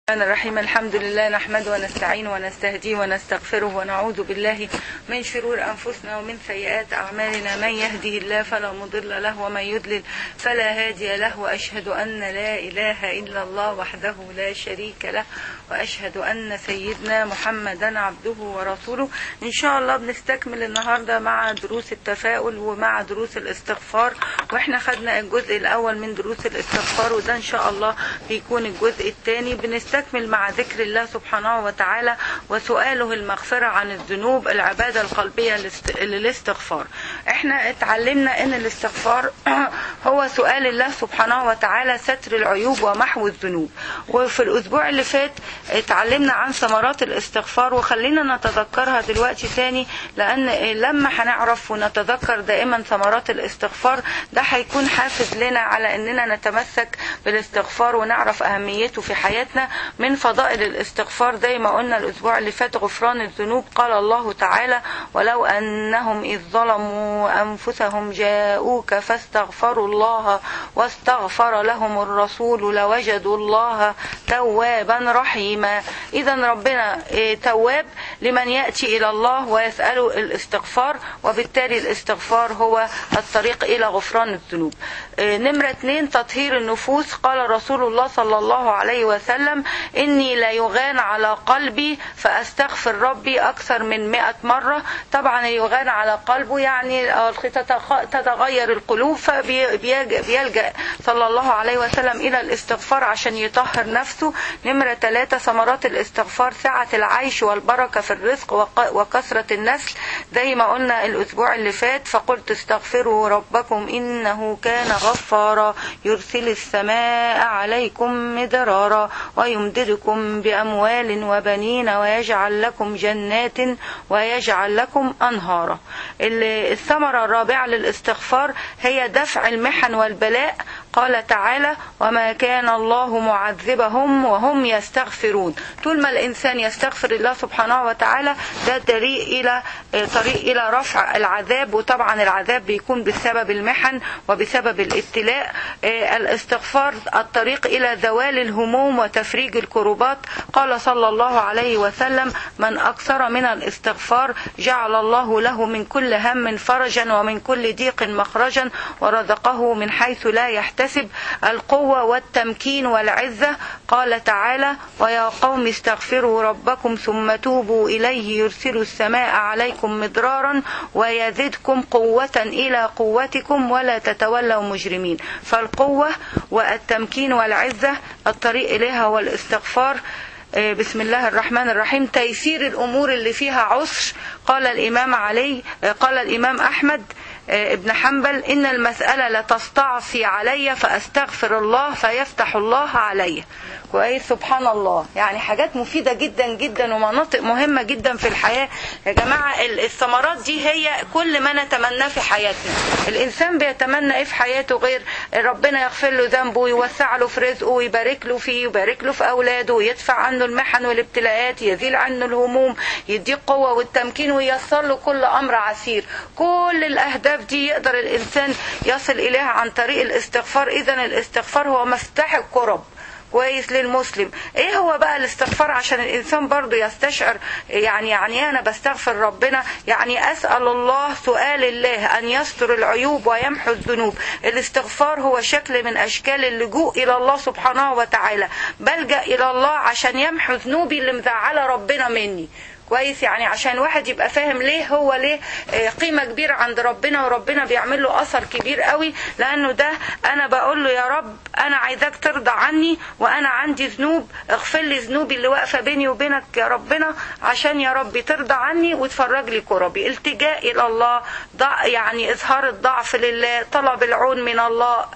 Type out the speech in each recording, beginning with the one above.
الرحمن الرحيم الحمد لله نحمده ونستعين ونستهديه ونستغفره ونعوذ بالله من شرور أنفسنا ومن سيئات أعمالنا من يهده الله فلا مضل له ومن يضلل فلا هادي له وأشهد أن لا إله إلا الله وحده لا شريك له وأشهد أن سيدنا محمدا عبده ورسوله إن شاء الله بنستكمل النهاردة مع دروس التفاؤل ومع دروس الاستغفار وإحنا خدنا الجزء الأول من دروس الاستغفار وده إن شاء الله بيكون الجزء الثاني بنستكمل نستكمل مع ذكر الله سبحانه وتعالى وسؤاله المغفرة عن الذنوب العبادة القلبية للاستغفار احنا اتعلمنا ان الاستغفار هو سؤال الله سبحانه وتعالى ستر العيوب ومحو الذنوب وفي الاسبوع اللي فات اتعلمنا عن ثمرات الاستغفار وخلينا نتذكرها دلوقتي تاني لان لما هنعرف ونتذكر دائما ثمرات الاستغفار ده هيكون حافز لنا على اننا نتمسك بالاستغفار ونعرف اهميته في حياتنا من فضائل الاستغفار زي ما قلنا الاسبوع اللي فات غفران الذنوب قال الله تعالى ولو انهم اذ ظلموا انفسهم جاءوك فاستغفروا الله واستغفر لهم الرسول لوجدوا الله توابا رحيما اذا ربنا تواب لمن ياتي الى الله ويساله الاستغفار وبالتالي الاستغفار هو الطريق الى غفران الذنوب نمره اثنين تطهير النفوس قال رسول الله صلى الله عليه وسلم إني لا يغان على قلبي فأستغفر ربي أكثر من مئة مرة طبعا يغان على قلبه يعني تتغير القلوب فبيلجأ صلى الله عليه وسلم إلى الاستغفار عشان يطهر نفسه نمرة ثلاثة ثمرات الاستغفار سعة العيش والبركة في الرزق وكثرة النسل زي ما قلنا الأسبوع اللي فات فقلت استغفروا ربكم إنه كان غفارا يرسل السماء عليكم مدرارا ويمددكم بأموال وبنين ويجعل لكم جنات ويجعل لكم أنهارا الثمرة الرابعة للاستغفار هي دفع المحن والبلاء قال تعالى وما كان الله معذبهم وهم يستغفرون طول ما الإنسان يستغفر الله سبحانه وتعالى ده طريق إلى طريق إلى رفع العذاب وطبعا العذاب بيكون بسبب المحن وبسبب الابتلاء الاستغفار الطريق إلى زوال الهموم وتفريج الكروبات قال صلى الله عليه وسلم من أكثر من الاستغفار جعل الله له من كل هم فرجا ومن كل ضيق مخرجا ورزقه من حيث لا يحتسب القوة والتمكين والعزة قال تعالى ويا قوم استغفروا ربكم ثم توبوا إليه يرسل السماء عليكم مدرارا ويزدكم قوة إلى قوتكم ولا تتولوا مجرمين فالقوة والتمكين والعزة الطريق إليها هو الاستغفار بسم الله الرحمن الرحيم تيسير الأمور اللي فيها عسر قال الإمام علي قال الإمام أحمد ابن حنبل إن المسألة لتستعصي علي فأستغفر الله فيفتح الله علي كويس سبحان الله يعني حاجات مفيدة جدا جدا ومناطق مهمة جدا في الحياة يا جماعة الثمرات دي هي كل ما نتمناه في حياتنا الإنسان بيتمنى إيه في حياته غير ربنا يغفر له ذنبه ويوسع له في رزقه ويبارك له فيه ويبارك له في أولاده ويدفع عنه المحن والابتلاءات يزيل عنه الهموم يديه قوة والتمكين وييسر له كل أمر عسير كل الأهداف دي يقدر الإنسان يصل إليها عن طريق الاستغفار إذا الاستغفار هو مفتاح الكرب كويس للمسلم ايه هو بقى الاستغفار عشان الانسان برضه يستشعر يعني يعني انا بستغفر ربنا يعني اسال الله سؤال الله ان يستر العيوب ويمحو الذنوب الاستغفار هو شكل من اشكال اللجوء الى الله سبحانه وتعالى بلجا الى الله عشان يمحو ذنوبي اللي مزعله ربنا مني كويس يعني عشان واحد يبقى فاهم ليه هو ليه قيمة كبيرة عند ربنا وربنا بيعمل له أثر كبير قوي لأنه ده أنا بقول له يا رب أنا عايزاك ترضى عني وأنا عندي ذنوب اغفر لي ذنوبي اللي واقفة بيني وبينك يا ربنا عشان يا رب ترضى عني وتفرج لي كربي التجاء إلى الله ضع يعني إظهار الضعف لله طلب العون من الله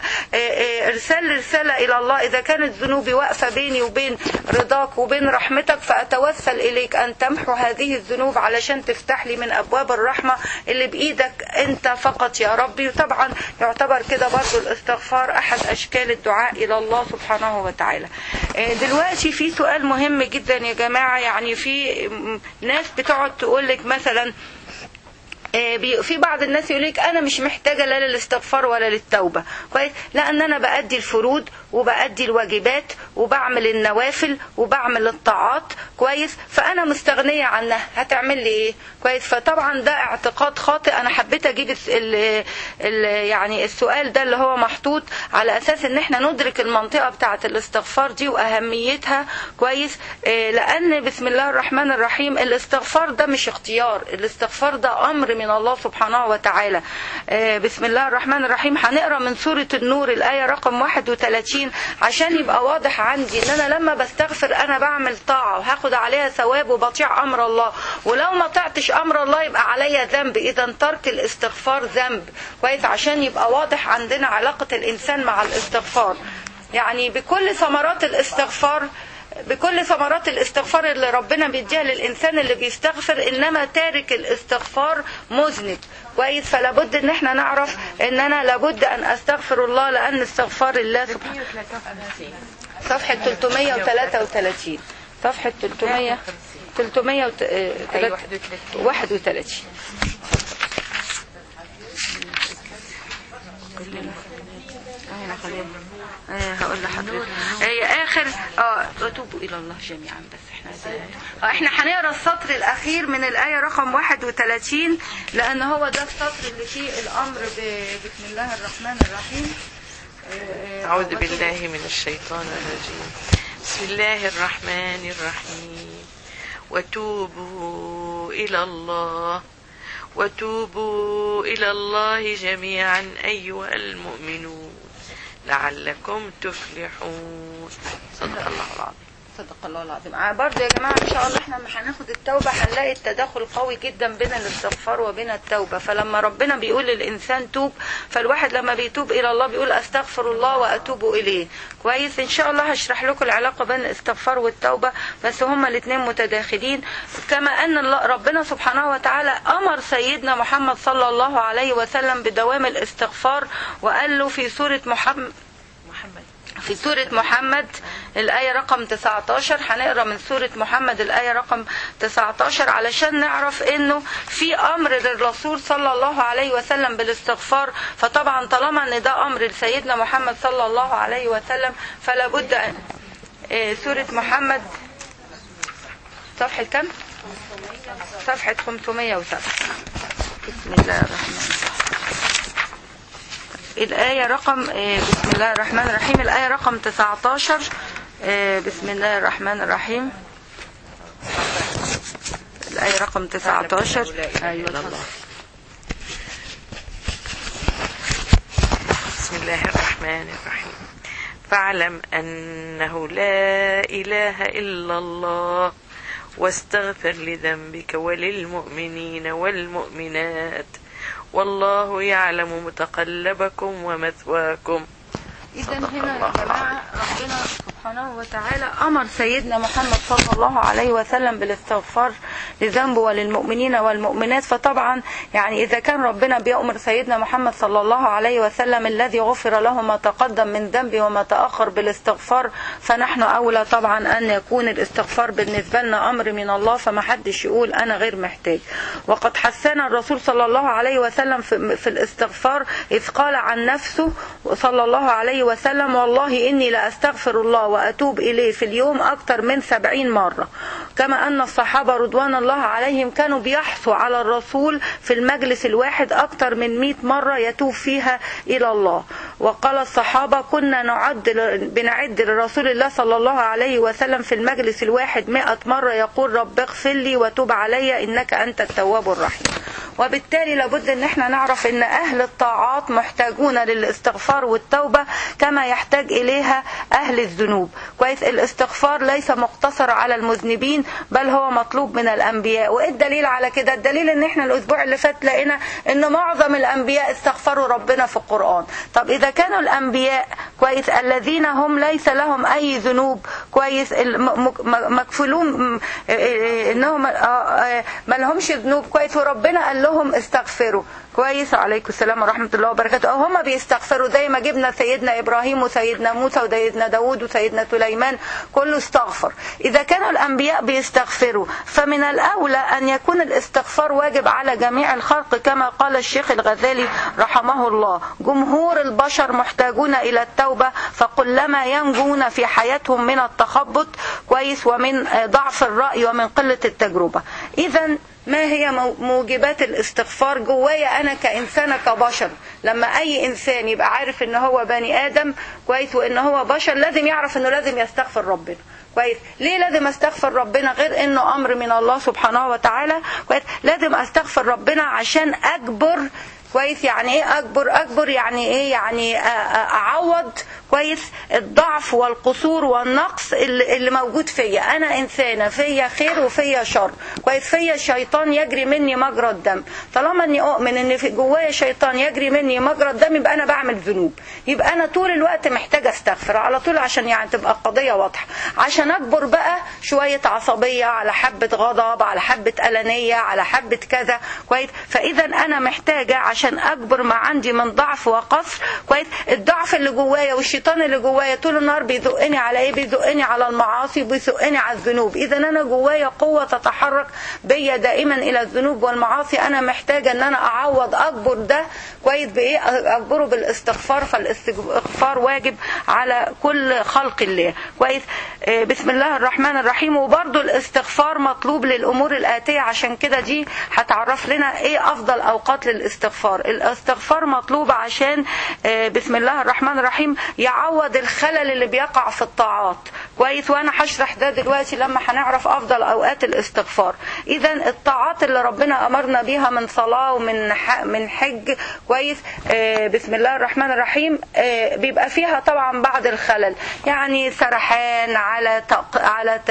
إرسال رسالة إلى الله إذا كانت ذنوبي واقفة بيني وبين رضاك وبين رحمتك فأتوسل إليك أن تمحو هذه الذنوب علشان تفتح لي من ابواب الرحمه اللي بايدك انت فقط يا ربي وطبعا يعتبر كده برضو الاستغفار احد اشكال الدعاء الى الله سبحانه وتعالى دلوقتي في سؤال مهم جدا يا جماعه يعني في ناس بتقعد تقول لك مثلا في بعض الناس يقول لك انا مش محتاجه لا للاستغفار ولا للتوبه كويس لان انا بادي الفروض وبأدي الواجبات وبعمل النوافل وبعمل الطاعات كويس فانا مستغنيه عنها هتعمل لي ايه كويس فطبعا ده اعتقاد خاطئ انا حبيت اجيب الس- ال ال يعني السؤال ده اللي هو محطوط على اساس ان احنا ندرك المنطقه بتاعه الاستغفار دي واهميتها كويس آه، لان بسم الله الرحمن الرحيم الاستغفار ده مش اختيار الاستغفار ده امر من الله سبحانه وتعالى آه، بسم الله الرحمن الرحيم هنقرا من سوره النور الايه رقم 31 عشان يبقى واضح عندي ان انا لما بستغفر انا بعمل طاعه وهاخد عليها ثواب وبطيع امر الله ولو ما طعتش امر الله يبقى عليا ذنب اذا ترك الاستغفار ذنب كويس عشان يبقى واضح عندنا علاقه الانسان مع الاستغفار يعني بكل ثمرات الاستغفار بكل ثمرات الاستغفار اللي ربنا بيديها للانسان اللي بيستغفر انما تارك الاستغفار مذنب كويس فلا بد ان احنا نعرف ان انا لابد ان استغفر الله لان استغفار الله سبحانه صفحه 333 صفحه 300 331 انا خلينا آه، هقول لحضرتك هي اخر اه وتوبوا الى الله جميعا بس احنا عايزين- آه، احنا هنقرا السطر الاخير من الايه رقم 31 لان هو ده السطر اللي فيه الامر ب- بسم الله الرحمن الرحيم آه، آه، أعوذ وتوبوا- بالله من الشيطان الرجيم بسم الله الرحمن الرحيم وتوبوا إلى الله وتوبوا إلى الله جميعا أيها المؤمنون لعلكم تفلحون صدق الله العظيم صدق الله العظيم آه، برضه يا جماعه ان شاء الله احنا لما هناخد التوبه هنلاقي التداخل قوي جدا بين الاستغفار وبين التوبه فلما ربنا بيقول للانسان توب فالواحد لما بيتوب الى الله بيقول استغفر الله واتوب اليه كويس ان شاء الله هشرح لكم العلاقه بين الاستغفار والتوبه بس هما الاثنين متداخلين كما ان الله ربنا سبحانه وتعالى امر سيدنا محمد صلى الله عليه وسلم بدوام الاستغفار وقال له في سوره محمد محمد في سورة محمد الآية رقم 19 هنقرا من سورة محمد الآية رقم 19 علشان نعرف إنه في أمر للرسول صلى الله عليه وسلم بالاستغفار فطبعا طالما إن ده أمر لسيدنا محمد صلى الله عليه وسلم فلا بد أن إيه، سورة محمد صفحة كم؟ صفحة 507 بسم الله الرحمن الرحيم الآية رقم آه، بسم الله الرحمن الرحيم الآية رقم 19 آه، بسم الله الرحمن الرحيم الآية رقم 19 أيوة الله بسم الله الرحمن الرحيم فاعلم أنه لا إله إلا الله واستغفر لذنبك وللمؤمنين والمؤمنات والله يعلم متقلبكم ومثواكم إذا هنا يا جماعة ربنا سبحانه وتعالى أمر سيدنا محمد صلى الله عليه وسلم بالاستغفار لذنبه وللمؤمنين والمؤمنات فطبعا يعني إذا كان ربنا بيأمر سيدنا محمد صلى الله عليه وسلم الذي غفر له ما تقدم من ذنبه وما تأخر بالاستغفار فنحن أولى طبعا أن يكون الاستغفار بالنسبة لنا أمر من الله فما حدش يقول أنا غير محتاج وقد حثنا الرسول صلى الله عليه وسلم في, في الاستغفار إذ قال عن نفسه صلى الله عليه وسلم والله إني لأستغفر الله وأتوب إليه في اليوم أكثر من سبعين مرة كما أن الصحابة رضوان الله عليهم كانوا بيحثوا على الرسول في المجلس الواحد أكثر من مئة مرة يتوب فيها إلى الله وقال الصحابة كنا نعد بنعد لرسول الله صلى الله عليه وسلم في المجلس الواحد مئة مرة يقول رب اغفر لي وتوب علي إنك أنت التواب الرحيم وبالتالي لابد ان احنا نعرف ان اهل الطاعات محتاجون للاستغفار والتوبة كما يحتاج اليها اهل الذنوب كويس الاستغفار ليس مقتصر على المذنبين بل هو مطلوب من الانبياء وايه الدليل على كده الدليل ان احنا الاسبوع اللي فات لقينا ان معظم الانبياء استغفروا ربنا في القرآن طب اذا كانوا الانبياء كويس الذين هم ليس لهم اي ذنوب كويس مكفولون انهم ما لهمش ذنوب كويس وربنا قال لهم لهم استغفروا كويس عليكم السلام ورحمة الله وبركاته أو هم بيستغفروا زي ما جبنا سيدنا إبراهيم وسيدنا موسى وسيدنا داود وسيدنا سليمان كله استغفر إذا كانوا الأنبياء بيستغفروا فمن الأولى أن يكون الاستغفار واجب على جميع الخلق كما قال الشيخ الغزالي رحمه الله جمهور البشر محتاجون إلى التوبة فقلما ينجون في حياتهم من التخبط كويس ومن ضعف الرأي ومن قلة التجربة إذا ما هي موجبات الاستغفار جوايا انا كانسانه كبشر لما اي انسان يبقى عارف ان هو بني ادم كويس وان هو بشر لازم يعرف انه لازم يستغفر ربنا كويس ليه لازم استغفر ربنا غير انه امر من الله سبحانه وتعالى كويس لازم استغفر ربنا عشان اجبر كويس يعني ايه اكبر اكبر يعني ايه يعني اعوض كويس الضعف والقصور والنقص اللي, اللي موجود فيا انا انسانه فيا خير وفيا شر كويس فيا شيطان يجري مني مجرى الدم طالما اني اؤمن ان في جوايا شيطان يجري مني مجرى الدم يبقى انا بعمل ذنوب يبقى انا طول الوقت محتاجه استغفر على طول عشان يعني تبقى القضيه واضحه عشان اكبر بقى شويه عصبيه على حبه غضب على حبه انانيه على حبه كذا كويس فاذا انا محتاجه عشان اكبر ما عندي من ضعف وقصر كويس الضعف اللي جوايا والشيطان اللي جوايا طول النهار بيزقني على ايه بيزقني على المعاصي وبيزقني على الذنوب اذا انا جوايا قوه تتحرك بيا دائما الى الذنوب والمعاصي انا محتاجه ان انا اعوض اكبر ده كويس بايه اكبره بالاستغفار فالاستغفار واجب على كل خلق الله كويس بسم الله الرحمن الرحيم وبرضه الاستغفار مطلوب للامور الاتيه عشان كده دي هتعرف لنا ايه افضل اوقات للاستغفار الاستغفار مطلوب عشان بسم الله الرحمن الرحيم يعوض الخلل اللي بيقع في الطاعات كويس وانا هشرح ده دلوقتي لما هنعرف افضل اوقات الاستغفار اذا الطاعات اللي ربنا امرنا بيها من صلاه ومن من حج كويس بسم الله الرحمن الرحيم بيبقى فيها طبعا بعض الخلل يعني سرحان على تق... على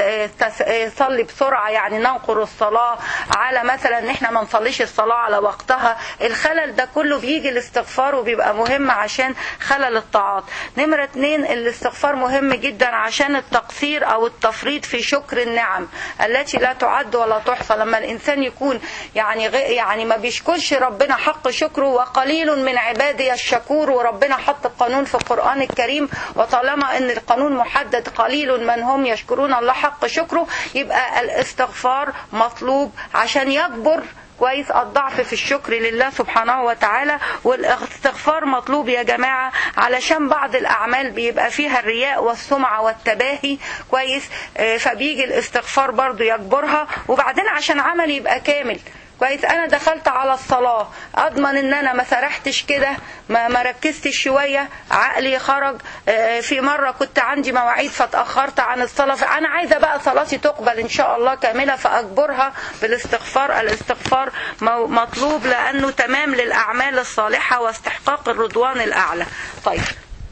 صلي بسرعه يعني ننقر الصلاه على مثلا ان احنا ما نصليش الصلاه على وقتها الخلل ده كله بيجي الاستغفار وبيبقى مهم عشان خلل الطاعات نمرة اتنين الاستغفار مهم جدا عشان التقصير او التفريط في شكر النعم التي لا تعد ولا تحصى لما الانسان يكون يعني غ... يعني ما بيشكرش ربنا حق شكره وقليل من عبادي الشكور وربنا حط قانون في القرآن الكريم وطالما ان القانون محدد قليل من هم يشكرون الله حق شكره يبقى الاستغفار مطلوب عشان يكبر كويس الضعف في الشكر لله سبحانه وتعالى والاستغفار مطلوب يا جماعة علشان بعض الأعمال بيبقى فيها الرياء والسمعة والتباهي كويس فبيجي الاستغفار برضو يجبرها وبعدين عشان عمل يبقى كامل كويس انا دخلت على الصلاه اضمن ان انا ما سرحتش كده ما ما ركزتش شويه عقلي خرج في مره كنت عندي مواعيد فاتاخرت عن الصلاه فانا عايزه بقى صلاتي تقبل ان شاء الله كامله فاجبرها بالاستغفار الاستغفار مطلوب لانه تمام للاعمال الصالحه واستحقاق الرضوان الاعلى طيب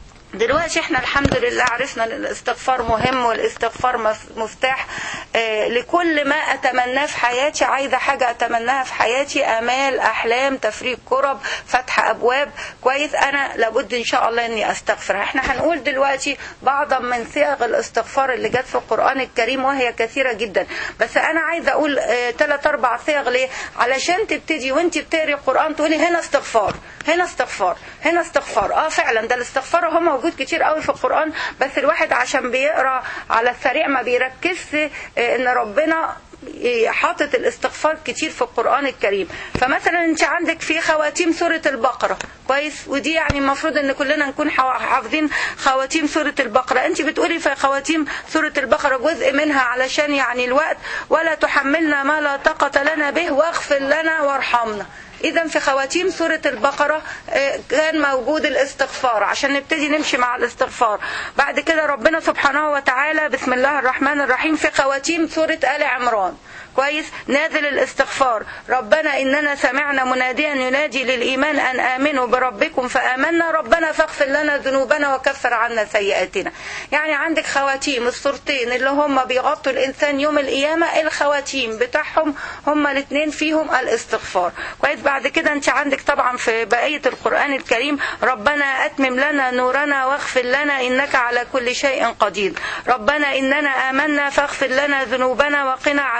دلوقتي احنا الحمد لله عرفنا ان الاستغفار مهم والاستغفار مفتاح اه لكل ما اتمناه في حياتي عايزه حاجه اتمناها في حياتي امال احلام تفريق كرب فتح ابواب كويس انا لابد ان شاء الله اني استغفر احنا هنقول دلوقتي بعضا من صيغ الاستغفار اللي جت في القران الكريم وهي كثيره جدا بس انا عايزه اقول ثلاث اه اربع صيغ ليه علشان تبتدي وانت بتقري القران تقولي هنا استغفار هنا استغفار هنا استغفار اه فعلا ده الاستغفار هو موجود كتير قوي في القرآن بس الواحد عشان بيقرا على السريع ما بيركزش ان ربنا حاطط الاستغفار كتير في القرآن الكريم فمثلا انت عندك في خواتيم سورة البقرة كويس ودي يعني المفروض ان كلنا نكون حافظين خواتيم سورة البقرة انت بتقولي في خواتيم سورة البقرة جزء منها علشان يعني الوقت ولا تحملنا ما لا طاقة لنا به واغفر لنا وارحمنا إذا في خواتيم سورة البقرة كان موجود الاستغفار عشان نبتدي نمشي مع الاستغفار بعد كده ربنا سبحانه وتعالى بسم الله الرحمن الرحيم في خواتيم سورة آل عمران كويس نازل الاستغفار ربنا إننا سمعنا مناديا ينادي للإيمان أن آمنوا بربكم فآمنا ربنا فاغفر لنا ذنوبنا وكفر عنا سيئاتنا يعني عندك خواتيم الصورتين اللي هم بيغطوا الإنسان يوم القيامة الخواتيم بتاعهم هم الاثنين فيهم الاستغفار كويس بعد كده انت عندك طبعا في بقية القرآن الكريم ربنا أتمم لنا نورنا واغفر لنا إنك على كل شيء قدير ربنا إننا آمنا فاغفر لنا ذنوبنا وقنا عذاب النار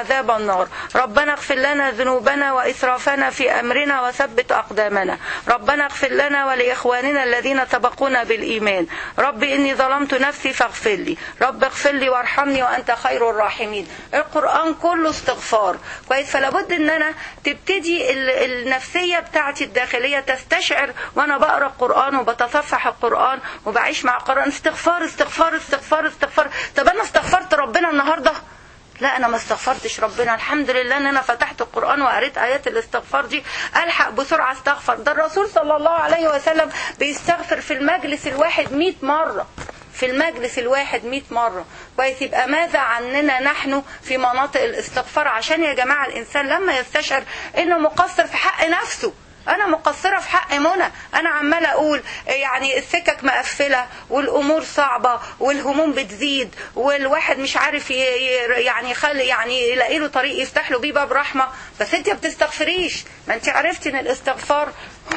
النار ربنا اغفر لنا ذنوبنا وإسرافنا في أمرنا وثبت أقدامنا ربنا اغفر لنا ولإخواننا الذين سبقونا بالإيمان رب إني ظلمت نفسي فاغفر لي رب اغفر لي وارحمني وأنت خير الراحمين القرآن كله استغفار كويس فلا بد ان انا تبتدي ال- النفسيه بتاعتي الداخليه تستشعر وانا بقرا القران وبتصفح القران وبعيش مع القران استغفار استغفار استغفار استغفار طب انا استغفرت ربنا النهارده لا انا ما استغفرتش ربنا الحمد لله ان انا فتحت القران وقريت ايات الاستغفار دي الحق بسرعه استغفر ده الرسول صلى الله عليه وسلم بيستغفر في المجلس الواحد 100 مره في المجلس الواحد 100 مرة كويس يبقى ماذا عننا نحن في مناطق الاستغفار عشان يا جماعة الإنسان لما يستشعر إنه مقصر في حق نفسه أنا مقصرة في حق منى أنا عمالة أقول يعني السكك مقفلة والأمور صعبة والهموم بتزيد والواحد مش عارف ي- ي- يعني يخلي يعني يلاقي له طريق يفتح له بيه باب رحمة بس أنت ما بتستغفريش ما أنت عرفتي إن الاستغفار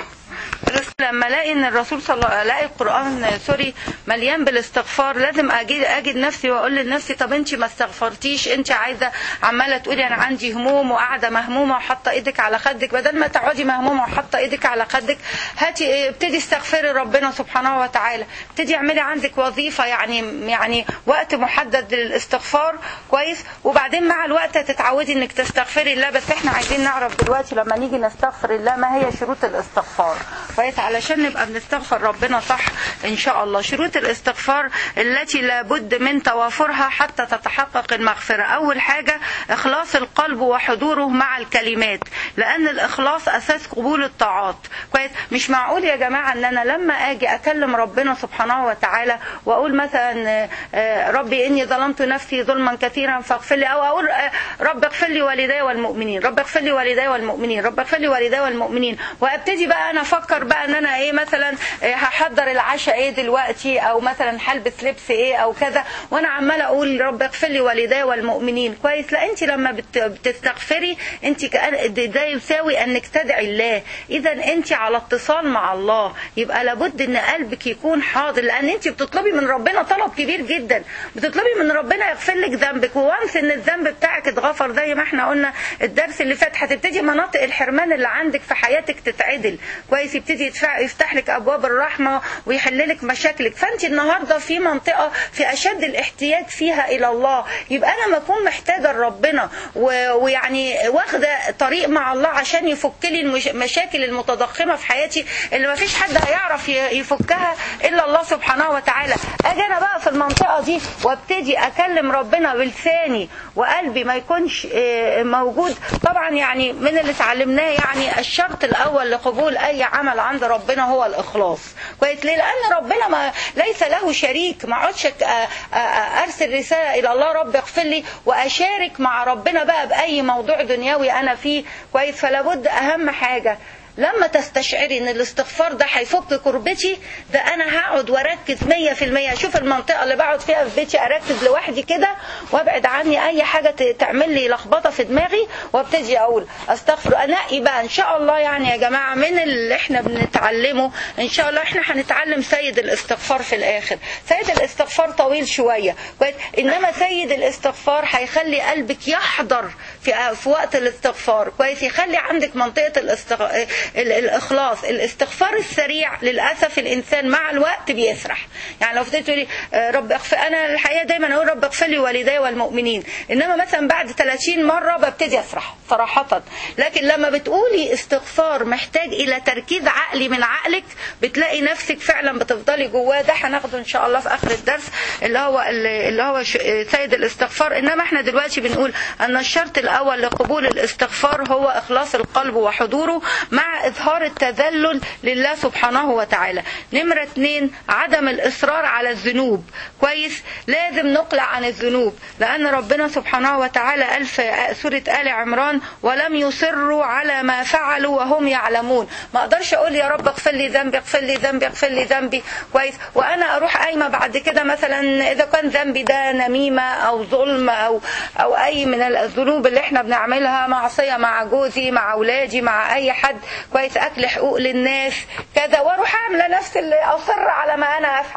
لما الاقي ان الرسول صلى الله الاقي القران سوري مليان بالاستغفار لازم اجي اجد نفسي واقول لنفسي طب انت ما استغفرتيش انت عايزه عماله تقولي انا عندي هموم وقاعده مهمومه وحاطه ايدك على خدك بدل ما تقعدي مهمومه وحاطه ايدك على خدك هاتي إيه، ابتدي استغفري ربنا سبحانه وتعالى ابتدي اعملي عندك وظيفه يعني يعني وقت محدد للاستغفار كويس وبعدين مع الوقت هتتعودي انك تستغفري الله بس احنا عايزين نعرف دلوقتي لما نيجي نستغفر الله ما هي شروط الاستغفار كويس علشان نبقى بنستغفر ربنا صح ان شاء الله شروط الاستغفار التي لابد من توافرها حتى تتحقق المغفرة اول حاجة اخلاص القلب وحضوره مع الكلمات لان الاخلاص اساس قبول الطاعات كويس مش معقول يا جماعة ان انا لما اجي اكلم ربنا سبحانه وتعالى واقول مثلا آه، آه، ربي اني ظلمت نفسي ظلما كثيرا فاغفر لي او اقول آه، رب اغفر لي والدي والمؤمنين رب اغفر لي والدي والمؤمنين رب اغفر لي والدي والمؤمنين وابتدي بقى انا افكر بقى ان انا ايه مثلا إيه هحضر العشاء ايه دلوقتي او مثلا هلبس لبس ايه او كذا وانا عماله اقول رب اغفر لي والدي والمؤمنين كويس لا انت لما بت- بتستغفري انت كأن ده- ده يساوي انك تدعي الله اذا انت على اتصال مع الله يبقى لابد ان قلبك يكون حاضر لان انت بتطلبي من ربنا طلب كبير جدا بتطلبي من ربنا يغفر لك ذنبك وانس ان الذنب بتاعك اتغفر زي ما احنا قلنا الدرس اللي فات هتبتدي مناطق الحرمان اللي عندك في حياتك تتعدل كويس يبتدي يدفع يفتح لك ابواب الرحمه ويحل لك مشاكلك فانت النهارده في منطقه في اشد الاحتياج فيها الى الله يبقى انا ما اكون محتاجه لربنا و- ويعني واخده طريق مع الله عشان يفك لي المش- المشاكل المتضخمه في حياتي اللي ما فيش حد هيعرف ي- يفكها الا الله سبحانه وتعالى اجي انا بقى في المنطقه دي وابتدي اكلم ربنا بلساني وقلبي ما يكونش آه، موجود طبعا يعني من اللي اتعلمناه يعني الشرط الاول لقبول اي عمل عند ربنا هو الاخلاص كويس ليه لان ربنا ما ليس له شريك ما اقعدش أ- أ- أ- ارسل رساله الى الله رب اغفر لي واشارك مع ربنا بقى باي موضوع دنيوي انا فيه كويس فلا بد اهم حاجه لما تستشعري ان الاستغفار ده هيفك كربتي ده انا هقعد واركز مية في المية اشوف المنطقة اللي بقعد فيها في بيتي اركز لوحدي كده وابعد عني اي حاجة ت- تعمل لي لخبطة في دماغي وابتدي اقول استغفر انقي بقى ان شاء الله يعني يا جماعة من اللي احنا بنتعلمه ان شاء الله احنا هنتعلم سيد الاستغفار في الاخر سيد الاستغفار طويل شوية كويس انما سيد الاستغفار هيخلي قلبك يحضر في في وقت الاستغفار كويس يخلي عندك منطقة الاستغ... ال- الإخلاص الاستغفار السريع للأسف الإنسان مع الوقت بيسرح يعني لو فضلت تقولي آه، رب اغفر أنا الحقيقة دايما أقول رب اغفر لي والدي والمؤمنين إنما مثلا بعد 30 مرة ببتدي أسرح صراحة لكن لما بتقولي استغفار محتاج إلى تركيز عقلي من عقلك بتلاقي نفسك فعلا بتفضلي جواه ده هناخده إن شاء الله في آخر الدرس اللي هو اللي هو ش- سيد الاستغفار إنما احنا دلوقتي بنقول أن الشرط الأول لقبول الاستغفار هو إخلاص القلب وحضوره مع إظهار التذلل لله سبحانه وتعالى نمرة اتنين عدم الإصرار على الذنوب كويس لازم نقلع عن الذنوب لأن ربنا سبحانه وتعالى قال في سورة آل عمران ولم يصروا على ما فعلوا وهم يعلمون ما أقدرش أقول يا رب اغفر لي ذنبي اغفر لي ذنبي اغفر لي ذنبي كويس وأنا أروح قايمة بعد كده مثلا إذا كان ذنبي ده نميمة أو ظلم أو أو أي من الذنوب اللي احنا بنعملها معصية مع جوزي مع أولادي مع أي حد كويس أكل حقوق للناس كذا وأروح عاملة نفس اللي أصر على ما أنا أفعل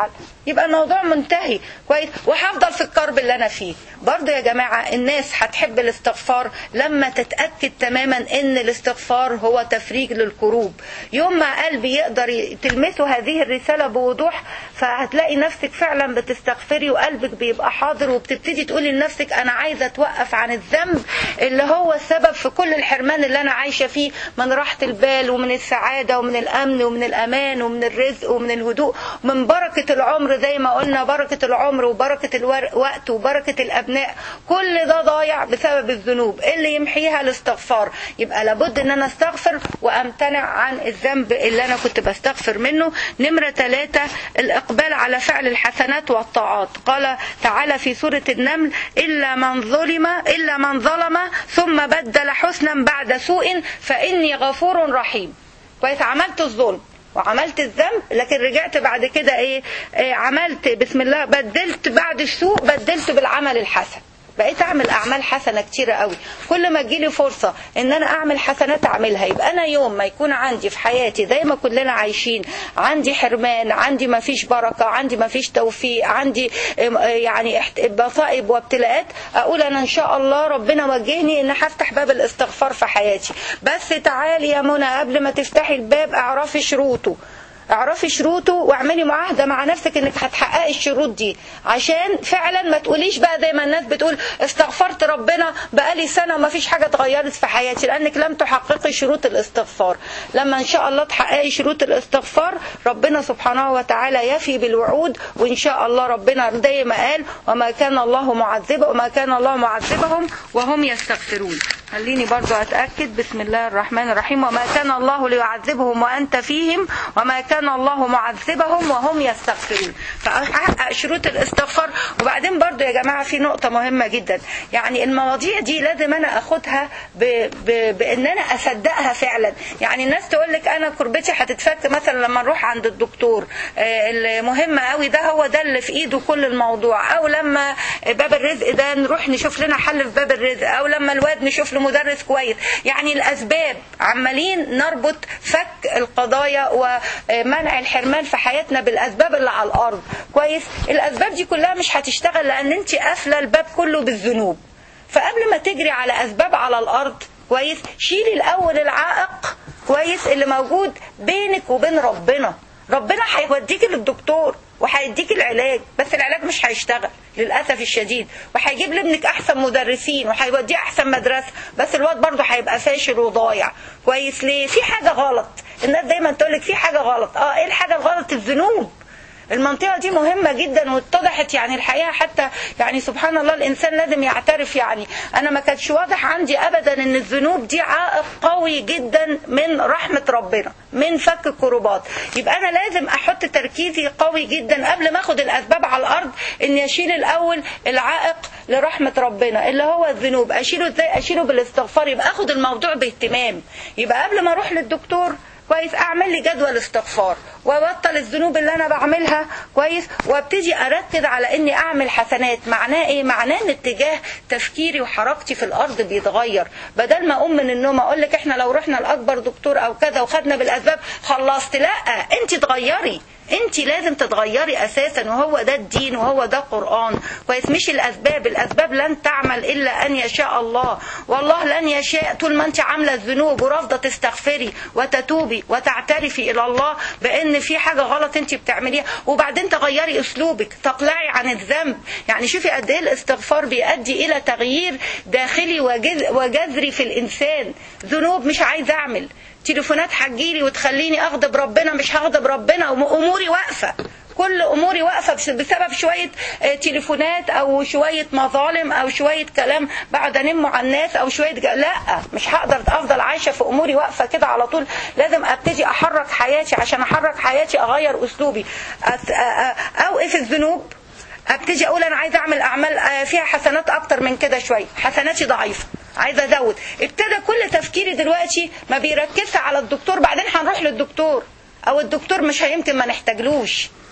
يبقى الموضوع منتهي كويس وهفضل في الكرب اللي انا فيه برضه يا جماعه الناس هتحب الاستغفار لما تتاكد تماما ان الاستغفار هو تفريج للكروب يوم ما قلبي يقدر ي- تلمسه هذه الرساله بوضوح فهتلاقي نفسك فعلا بتستغفري وقلبك بيبقى حاضر وبتبتدي تقولي لنفسك انا عايزه اتوقف عن الذنب اللي هو السبب في كل الحرمان اللي انا عايشه فيه من راحه البال ومن السعاده ومن الامن ومن الامان ومن الرزق ومن الهدوء ومن بركه العمر زي ما قلنا بركه العمر وبركه الوقت وبركه الابناء كل ده ضايع بسبب الذنوب اللي يمحيها الاستغفار يبقى لابد ان انا استغفر وامتنع عن الذنب اللي انا كنت بستغفر منه نمره ثلاثة الاقبال على فعل الحسنات والطاعات قال تعالى في سوره النمل الا من ظلم الا من ظلم ثم بدل حسنا بعد سوء فاني غفور رحيم كويس عملت الظلم وعملت الذنب لكن رجعت بعد كده ايه, إيه عملت بسم الله بدلت بعد السوء بدلت بالعمل الحسن بقيت اعمل اعمال حسنه كتيره قوي كل ما تجيلي فرصه ان انا اعمل حسنات اعملها يبقى انا يوم ما يكون عندي في حياتي زي ما كلنا عايشين عندي حرمان عندي ما فيش بركه عندي ما فيش توفيق عندي إم- يعني احت- مصائب وابتلاءات اقول انا ان شاء الله ربنا وجهني ان هفتح باب الاستغفار في حياتي بس تعالي يا منى قبل ما تفتحي الباب اعرفي شروطه اعرفي شروطه واعملي معاهدة مع نفسك انك هتحققي الشروط دي عشان فعلا ما تقوليش بقى زي ما الناس بتقول استغفرت ربنا بقالي سنة وما فيش حاجة اتغيرت في حياتي لانك لم تحققي شروط الاستغفار لما ان شاء الله تحققي شروط الاستغفار ربنا سبحانه وتعالى يفي بالوعود وان شاء الله ربنا زي ما قال وما كان الله معذبه وما كان الله معذبهم وهم يستغفرون خليني برضو اتاكد بسم الله الرحمن الرحيم وما كان الله ليعذبهم وانت فيهم وما كان الله معذبهم وهم يستغفرون فاحقق شروط الاستغفار وبعدين برضو يا جماعه في نقطه مهمه جدا يعني المواضيع دي لازم انا اخدها ب... ب... بان انا اصدقها فعلا يعني الناس تقول لك انا كربتي هتتفك مثلا لما نروح عند الدكتور آه، المهم قوي ده هو ده اللي في ايده كل الموضوع او لما باب الرزق ده نروح نشوف لنا حل في باب الرزق او لما الواد نشوف له مدرس كويس يعني الاسباب عمالين نربط فك القضايا ومنع الحرمان في حياتنا بالاسباب اللي على الارض كويس الاسباب دي كلها مش هتشتغل لان انت قافله الباب كله بالذنوب فقبل ما تجري على اسباب على الارض كويس شيلي الاول العائق كويس اللي موجود بينك وبين ربنا ربنا هيوديكي للدكتور وهيديك العلاج بس العلاج مش هيشتغل للاسف الشديد وهيجيب لابنك احسن مدرسين وهيوديه احسن مدرسه بس الواد برضه هيبقى فاشل وضايع كويس ليه في حاجه غلط الناس دايما تقول لك في حاجه غلط اه ايه الحاجه الغلط الذنوب المنطقة دي مهمة جدا واتضحت يعني الحقيقة حتى يعني سبحان الله الإنسان لازم يعترف يعني أنا ما كانش واضح عندي أبدا إن الذنوب دي عائق قوي جدا من رحمة ربنا من فك الكروبات يبقى أنا لازم أحط تركيزي قوي جدا قبل ما أخد الأسباب على الأرض إني أشيل الأول العائق لرحمة ربنا اللي هو الذنوب أشيله إزاي أشيله بالاستغفار يبقى أخد الموضوع باهتمام يبقى قبل ما أروح للدكتور كويس اعمل لي جدول استغفار وابطل الذنوب اللي انا بعملها كويس وابتدي اركز على اني اعمل حسنات معناه ايه معناه ان اتجاه تفكيري وحركتي في الارض بيتغير بدل ما اقوم من النوم اقول لك احنا لو رحنا لاكبر دكتور او كذا وخدنا بالاسباب خلصت لا انت تغيري انت لازم تتغيري اساسا وهو ده الدين وهو ده قران كويس مش الاسباب الاسباب لن تعمل الا ان يشاء الله والله لن يشاء طول ما انت عامله الذنوب ورافضه تستغفري وتتوبي وتعترفي الى الله بان في حاجه غلط انت بتعمليها وبعدين تغيري اسلوبك تقلعي عن الذنب يعني شوفي قد ايه الاستغفار بيؤدي الى تغيير داخلي وجذ- وجذري في الانسان ذنوب مش عايز اعمل تليفونات هتجيلي وتخليني اغضب ربنا مش هغضب ربنا اموري واقفه كل اموري واقفه بس- بسبب شويه آه، تليفونات او شويه مظالم او شويه كلام بعد انم على الناس او شويه ج... لا مش هقدر افضل عايشه في اموري واقفه كده على طول لازم ابتدي احرك حياتي عشان احرك حياتي اغير اسلوبي أت... آه، آه، اوقف الذنوب ابتدي اقول انا عايزه اعمل اعمال آه، فيها حسنات اكتر من كده شويه حسناتي ضعيفه عايزه ازود ابتدى كل تفكيري دلوقتي ما بيركزش على الدكتور بعدين هنروح للدكتور او الدكتور مش هيمكن ما نحتاجلوش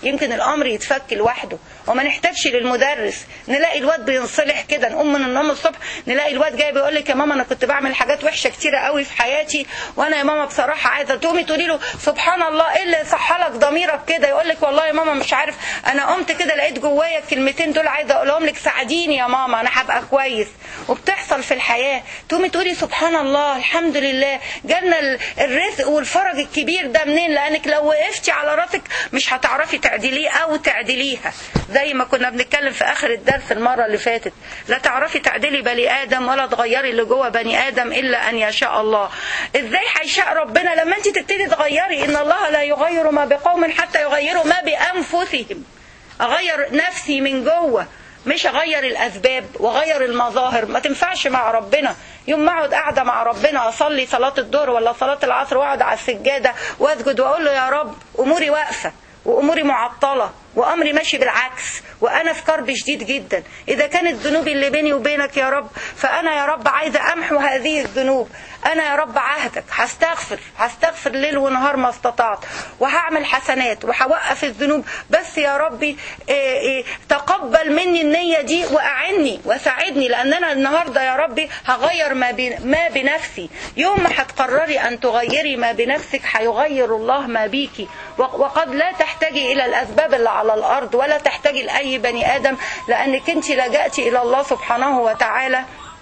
يمكن الامر يتفك لوحده وما نحتاجش للمدرس نلاقي الواد بينصلح كده نقوم من النوم الصبح نلاقي الواد جاي بيقول لك يا ماما انا كنت بعمل حاجات وحشه كتيره قوي في حياتي وانا يا ماما بصراحه عايزه تقومي تقولي له سبحان الله ايه اللي صح لك ضميرك كده يقول لك والله يا ماما مش عارف انا قمت كده لقيت جوايا الكلمتين دول عايزه اقولهم لك ساعديني يا ماما انا هبقى كويس وبتحصل في الحياه تقومي تقولي سبحان الله الحمد لله جالنا ال- الرزق والفرج الكبير ده منين لانك لو وقفتي على راسك مش هتعرفي تعدليه او تعدليها زي ما كنا بنتكلم في اخر الدرس المره اللي فاتت لا تعرفي تعدلي بني ادم ولا تغيري اللي جوه بني ادم الا ان يشاء الله ازاي هيشاء ربنا لما انت تبتدي تغيري ان الله لا يغير ما بقوم حتى يغيروا ما بانفسهم اغير نفسي من جوه مش اغير الاسباب واغير المظاهر ما تنفعش مع ربنا يوم ما اقعد قاعده مع ربنا اصلي صلاه الظهر ولا صلاه العصر واقعد على السجاده واسجد واقول له يا رب اموري واقفه واموري معطله وامري ماشي بالعكس وانا في كرب شديد جدا اذا كانت ذنوبي اللي بيني وبينك يا رب فانا يا رب عايزه امحو هذه الذنوب انا يا رب عهدك هستغفر هستغفر ليل ونهار ما استطعت وهعمل حسنات وهوقف الذنوب بس يا ربي إيه إيه تقبل مني النيه دي واعني وساعدني لان انا النهارده يا ربي هغير ما بي ما بنفسي يوم ما هتقرري ان تغيري ما بنفسك هيغير الله ما بيكي وقد لا تحتاجي الى الاسباب اللي على الارض ولا تحتاجي لاي بني ادم لانك انت لجأتي الى الله سبحانه وتعالى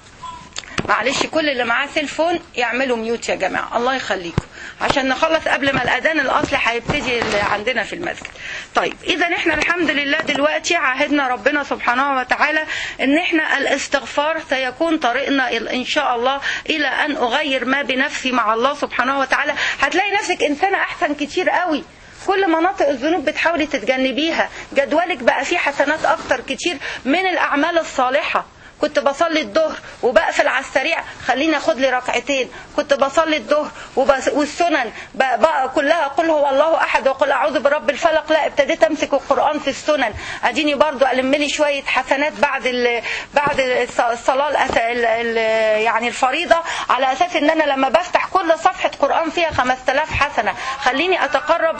معلش كل اللي معاه سيلفون يعملوا ميوت يا جماعه الله يخليكم عشان نخلص قبل ما الاذان الاصلي هيبتدي اللي عندنا في المسجد طيب اذا احنا الحمد لله دلوقتي عاهدنا ربنا سبحانه وتعالى ان احنا الاستغفار سيكون طريقنا ان شاء الله الى ان اغير ما بنفسي مع الله سبحانه وتعالى هتلاقي نفسك انسانه احسن كتير قوي كل مناطق الذنوب بتحاولي تتجنبيها جدولك بقى فيه حسنات اكتر كتير من الاعمال الصالحه كنت بصلي الظهر وبقفل على السريع خليني اخد لي ركعتين كنت بصلي الظهر وبس والسنن بقى كلها قل هو الله احد وقل اعوذ برب الفلق لا ابتديت امسك القران في السنن اديني برضو الم لي شويه حسنات بعد ال بعد الصلاه الأس... ال... ال... يعني الفريضه على اساس ان انا لما بفتح كل صفحه قران فيها 5000 حسنه خليني اتقرب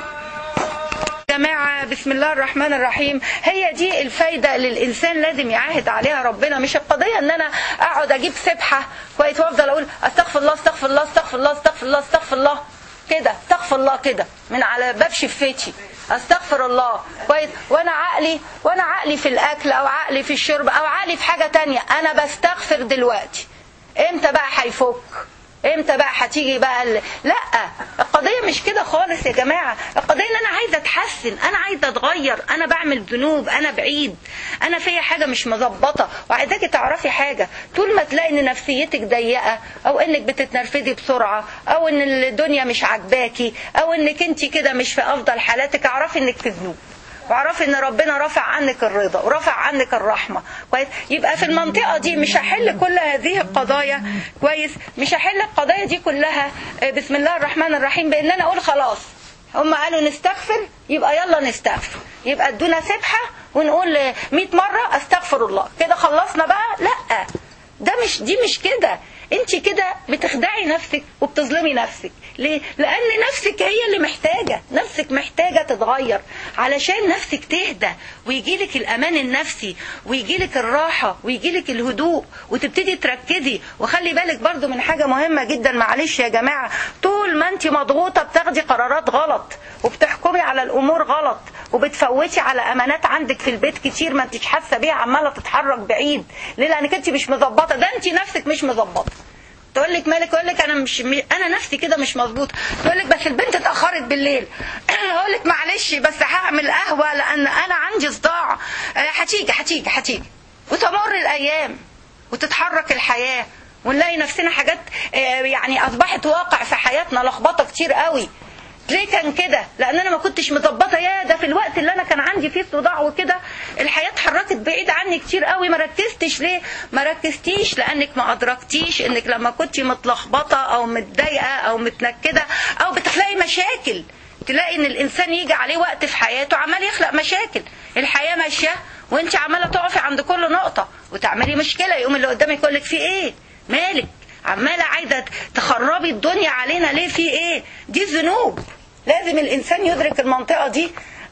جماعة بسم الله الرحمن الرحيم هي دي الفايدة اللي الإنسان لازم يعاهد عليها ربنا مش القضية إن أنا أقعد أجيب سبحة كويس وأفضل أقول أستغفر الله أستغفر الله أستغفر الله أستغفر الله أستغفر الله كده استغفر الله كده من على باب شفتي استغفر الله كويس وانا عقلي وانا عقلي في الاكل او عقلي في الشرب او عقلي في حاجه تانية انا بستغفر دلوقتي امتى بقى هيفك امتى بقى هتيجي بقى ال... لا القضيه مش كده خالص يا جماعه القضيه ان انا عايزه اتحسن انا عايزه اتغير انا بعمل ذنوب انا بعيد انا فيا حاجه مش مظبطه وعايزاكي تعرفي حاجه طول ما تلاقي ان نفسيتك ضيقه او انك بتتنرفزي بسرعه او ان الدنيا مش عاجباكي او انك انت كده مش في افضل حالاتك اعرفي انك في ذنوب واعرفي ان ربنا رفع عنك الرضا ورفع عنك الرحمه كويس يبقى في المنطقه دي مش هحل كل هذه القضايا كويس مش هحل القضايا دي كلها بسم الله الرحمن الرحيم بان انا اقول خلاص هم قالوا نستغفر يبقى يلا نستغفر يبقى ادونا سبحه ونقول 100 مره استغفر الله كده خلصنا بقى لا ده مش دي مش كده انت كده بتخدعي نفسك وبتظلمي نفسك ليه لان نفسك هي اللي محتاجه نفسك محتاجه تتغير علشان نفسك تهدى ويجيلك الامان النفسي ويجيلك الراحه ويجيلك الهدوء وتبتدي تركزي وخلي بالك برضو من حاجه مهمه جدا معلش يا جماعه طول ما انت مضغوطه بتاخدي قرارات غلط وبتحكمي على الامور غلط وبتفوتي على امانات عندك في البيت كتير ما انتش حاسه بيها عماله تتحرك بعيد ليه لانك انت مش مظبطه ده انت نفسك مش مظبطه تقول لك مالك يقول لك انا مش انا نفسي كده مش مظبوطه تقول لك بس البنت اتاخرت بالليل اقول لك معلش بس هعمل قهوه لان انا عندي صداع هتيجي هتيجي هتيجي وتمر الايام وتتحرك الحياه ونلاقي نفسنا حاجات يعني اصبحت واقع في حياتنا لخبطه كتير قوي ليه كان كده لان انا ما كنتش مظبطه يا ده في الوقت اللي انا كان عندي فيه صداع وكده الحياه اتحركت بعيد عني كتير قوي ما ركزتش ليه ما ركزتيش لانك ما ادركتيش انك لما كنت متلخبطه او متضايقه او متنكده او بتخلقي مشاكل تلاقي ان الانسان يجي عليه وقت في حياته عمال يخلق مشاكل الحياه ماشيه وانت عماله تقفي عند كل نقطه وتعملي مشكله يقوم اللي قدامك يقول لك في ايه مالك عماله عايزه تخربي الدنيا علينا ليه في ايه دي ذنوب لازم الانسان يدرك المنطقه دي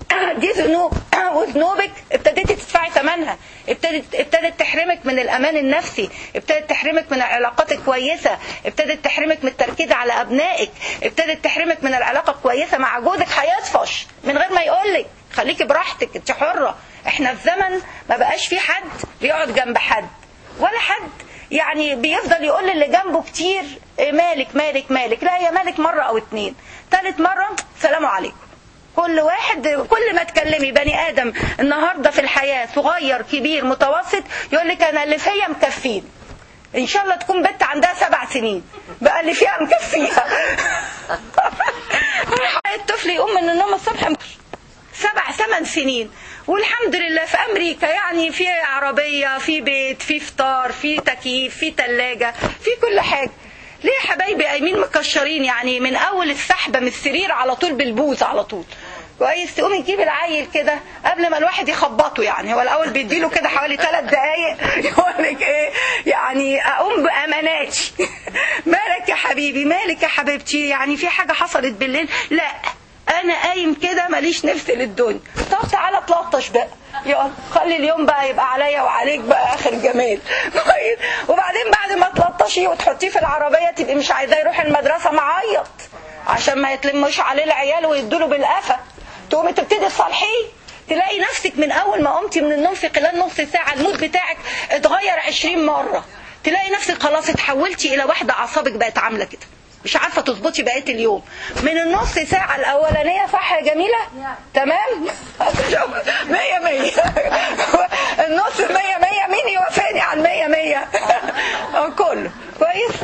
دي ذنوب وذنوبك ابتديتي تدفعي ثمنها ابتدت ابتدت تحرمك من الامان النفسي ابتدت تحرمك من العلاقات الكويسه ابتدت تحرمك من التركيز على ابنائك ابتدت تحرمك من العلاقه الكويسه مع جوزك هيطفش من غير ما يقولك خليكي براحتك انت حره احنا في زمن ما بقاش في حد بيقعد جنب حد ولا حد يعني بيفضل يقول للي جنبه كتير إيه مالك مالك مالك لا هي مالك مرة أو اتنين تالت مرة سلام عليكم كل واحد كل ما تكلمي بني آدم النهاردة في الحياة صغير كبير متوسط يقول لك أنا اللي فيا مكفين إن شاء الله تكون بنت عندها سبع سنين بقى اللي فيها مكفيها الطفل يقوم من النوم الصبح سبع ثمان سنين والحمد لله في امريكا يعني في عربيه في بيت في فطار في تكييف في ثلاجه في كل حاجه ليه يا حبايبي قايمين مكشرين يعني من اول السحبه من السرير على طول بالبوز على طول كويس تقومي تجيبي العيل كده قبل ما الواحد يخبطه يعني هو الاول بيديله كده حوالي ثلاث دقايق يقول لك ايه يعني اقوم باماناتي مالك يا حبيبي مالك يا حبيبتي يعني في حاجه حصلت بالليل لا انا قايم كده ماليش نفس للدنيا طب تعالى تلطش بقى يلا خلي اليوم بقى يبقى عليا وعليك بقى اخر جمال كويس وبعدين بعد ما تلطشيه وتحطيه في العربيه تبقي مش عايزاه يروح المدرسه معيط عشان ما يتلمش عليه العيال ويدوله بالقفا تقومي تبتدي تصالحيه تلاقي نفسك من اول ما قمتي من النوم في خلال نص ساعه المود بتاعك اتغير 20 مره تلاقي نفسك خلاص اتحولتي الى واحده اعصابك بقت عامله كده مش عارفه تظبطي بقيه اليوم من النص ساعه الاولانيه صح يا جميله تمام مية مية النص مية مية مين يوافقني على المية مية كله كويس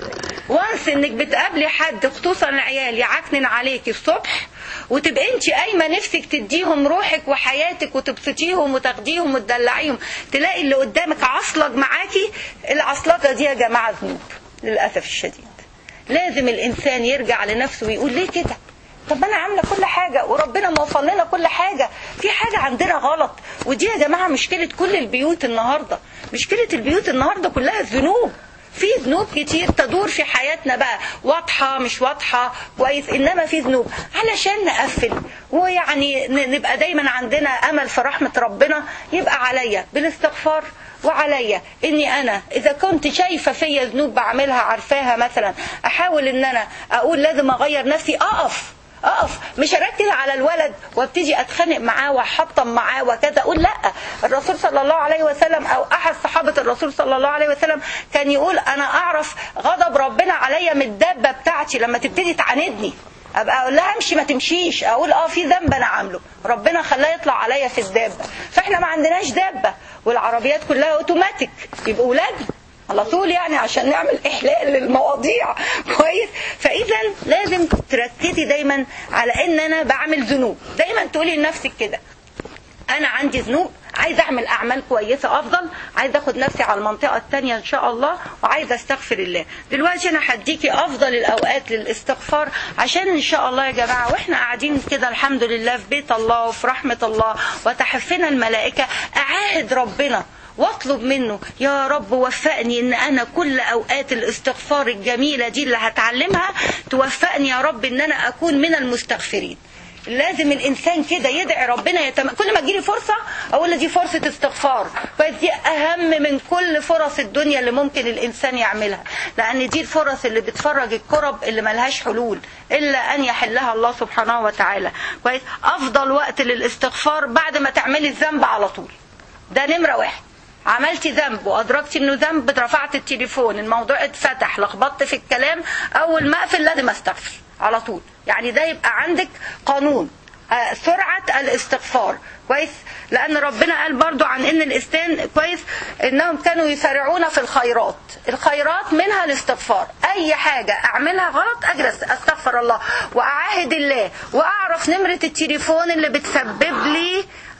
وانس انك بتقابلي حد خصوصا العيال يعكنن عليكي الصبح وتبقى انت قايمه نفسك تديهم روحك وحياتك وتبسطيهم وتاخديهم وتدلعيهم تلاقي اللي قدامك عصلج معاكي العصلجه دي يا جماعه ذنوب للاسف الشديد لازم الانسان يرجع لنفسه ويقول ليه كده طب انا عامله كل حاجه وربنا موصل لنا كل حاجه في حاجه عندنا غلط ودي يا جماعه مشكله كل البيوت النهارده مشكله البيوت النهارده كلها الذنوب في ذنوب كتير تدور في حياتنا بقى واضحة مش واضحة كويس إنما في ذنوب علشان نقفل ويعني نبقى دايما عندنا أمل في رحمة ربنا يبقى عليا بالاستغفار وعليا اني انا اذا كنت شايفه فيا ذنوب بعملها عارفاها مثلا احاول ان انا اقول لازم اغير نفسي اقف اقف مش اركز على الولد وابتدي اتخانق معاه واحطم معاه وكذا اقول لا الرسول صلى الله عليه وسلم او احد صحابه الرسول صلى الله عليه وسلم كان يقول انا اعرف غضب ربنا عليا من الدابه بتاعتي لما تبتدي تعاندني ابقى اقول لها امشي ما تمشيش اقول اه في ذنب انا عامله ربنا خلاه يطلع عليا في الدابه فاحنا ما عندناش دابه والعربيات كلها اوتوماتيك يبقوا ولادنا على طول يعني عشان نعمل احلال للمواضيع كويس فاذا لازم تركزي دايما على ان انا بعمل ذنوب دايما تقولي لنفسك كده انا عندي ذنوب عايز اعمل اعمال كويسه افضل عايز اخد نفسي على المنطقه الثانيه ان شاء الله وعايز استغفر الله دلوقتي انا هديكي افضل الاوقات للاستغفار عشان ان شاء الله يا جماعه واحنا قاعدين كده الحمد لله في بيت الله وفي رحمه الله وتحفنا الملائكه اعاهد ربنا واطلب منه يا رب وفقني ان انا كل اوقات الاستغفار الجميله دي اللي هتعلمها توفقني يا رب ان انا اكون من المستغفرين لازم الانسان كده يدعي ربنا يتم... كل ما تجيلي فرصه اقول دي فرصه استغفار بس دي اهم من كل فرص الدنيا اللي ممكن الانسان يعملها لان دي الفرص اللي بتفرج الكرب اللي ملهاش حلول الا ان يحلها الله سبحانه وتعالى كويس افضل وقت للاستغفار بعد ما تعملي الذنب على طول ده نمره واحد عملتي ذنب وادركتي انه ذنب رفعت التليفون الموضوع اتفتح لخبطت في الكلام اول ما اقفل لازم استغفر على طول يعني ده يبقى عندك قانون آه سرعة الاستغفار كويس لأن ربنا قال برضو عن إن الإنسان كويس إنهم كانوا يسارعون في الخيرات الخيرات منها الاستغفار أي حاجة أعملها غلط أجلس أستغفر الله وأعاهد الله وأعرف نمرة التليفون اللي بتسبب لي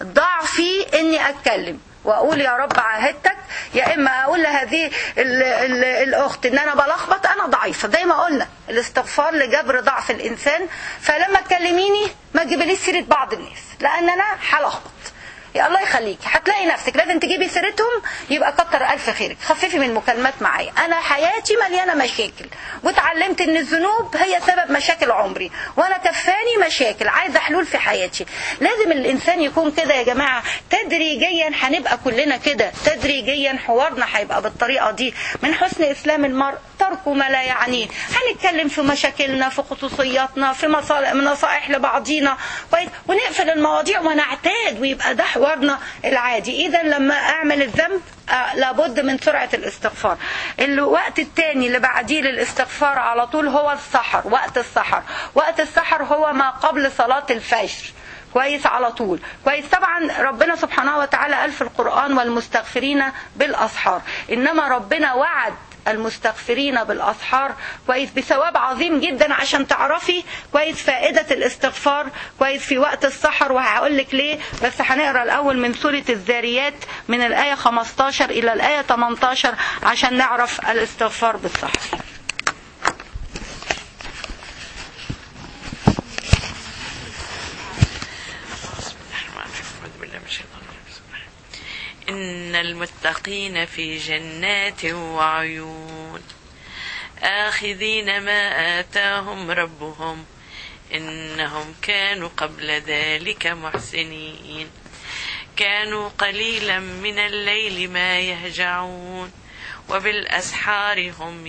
ضعفي إني أتكلم واقول يا رب عاهدتك يا اما اقول لهذه ال ال الاخت ان انا بلخبط انا ضعيفه زي ما قلنا الاستغفار لجبر ضعف الانسان فلما تكلميني ما تجيبليش سيره بعض الناس لان انا هلخبط يا الله يخليك هتلاقي نفسك لازم تجيبي سيرتهم يبقى كتر الف خيرك خففي من المكالمات معايا انا حياتي مليانه مشاكل واتعلمت ان الذنوب هي سبب مشاكل عمري وانا كفاني مشاكل عايزه حلول في حياتي لازم الانسان يكون كده يا جماعه تدريجيا هنبقى كلنا كده تدريجيا حوارنا هيبقى بالطريقه دي من حسن اسلام المرء ترك ما لا يعنيه هنتكلم في مشاكلنا في خصوصياتنا في مصالح نصائح لبعضينا كويس ونقفل المواضيع ونعتاد ويبقى ده حوارنا العادي اذا لما اعمل الذنب آه لابد من سرعة الاستغفار الوقت التاني اللي بعديه للاستغفار على طول هو السحر وقت السحر وقت السحر هو ما قبل صلاة الفجر كويس على طول كويس طبعا ربنا سبحانه وتعالى قال في القرآن والمستغفرين بالأسحار إنما ربنا وعد المستغفرين بالأسحار كويس بثواب عظيم جدا عشان تعرفي كويس فائدة الاستغفار كويس في وقت السحر وهقول لك ليه بس هنقرا الأول من سورة الذاريات من الآية 15 إلى الآية 18 عشان نعرف الاستغفار بالسحر بسم الله الرحمن الرحيم أعوذ بالله من الشيطان الرجيم بسم الله إن المتقين في جنات وعيون آخذين ما آتاهم ربهم إنهم كانوا قبل ذلك محسنين كانوا قليلا من الليل ما يهجعون وبالأسحار هم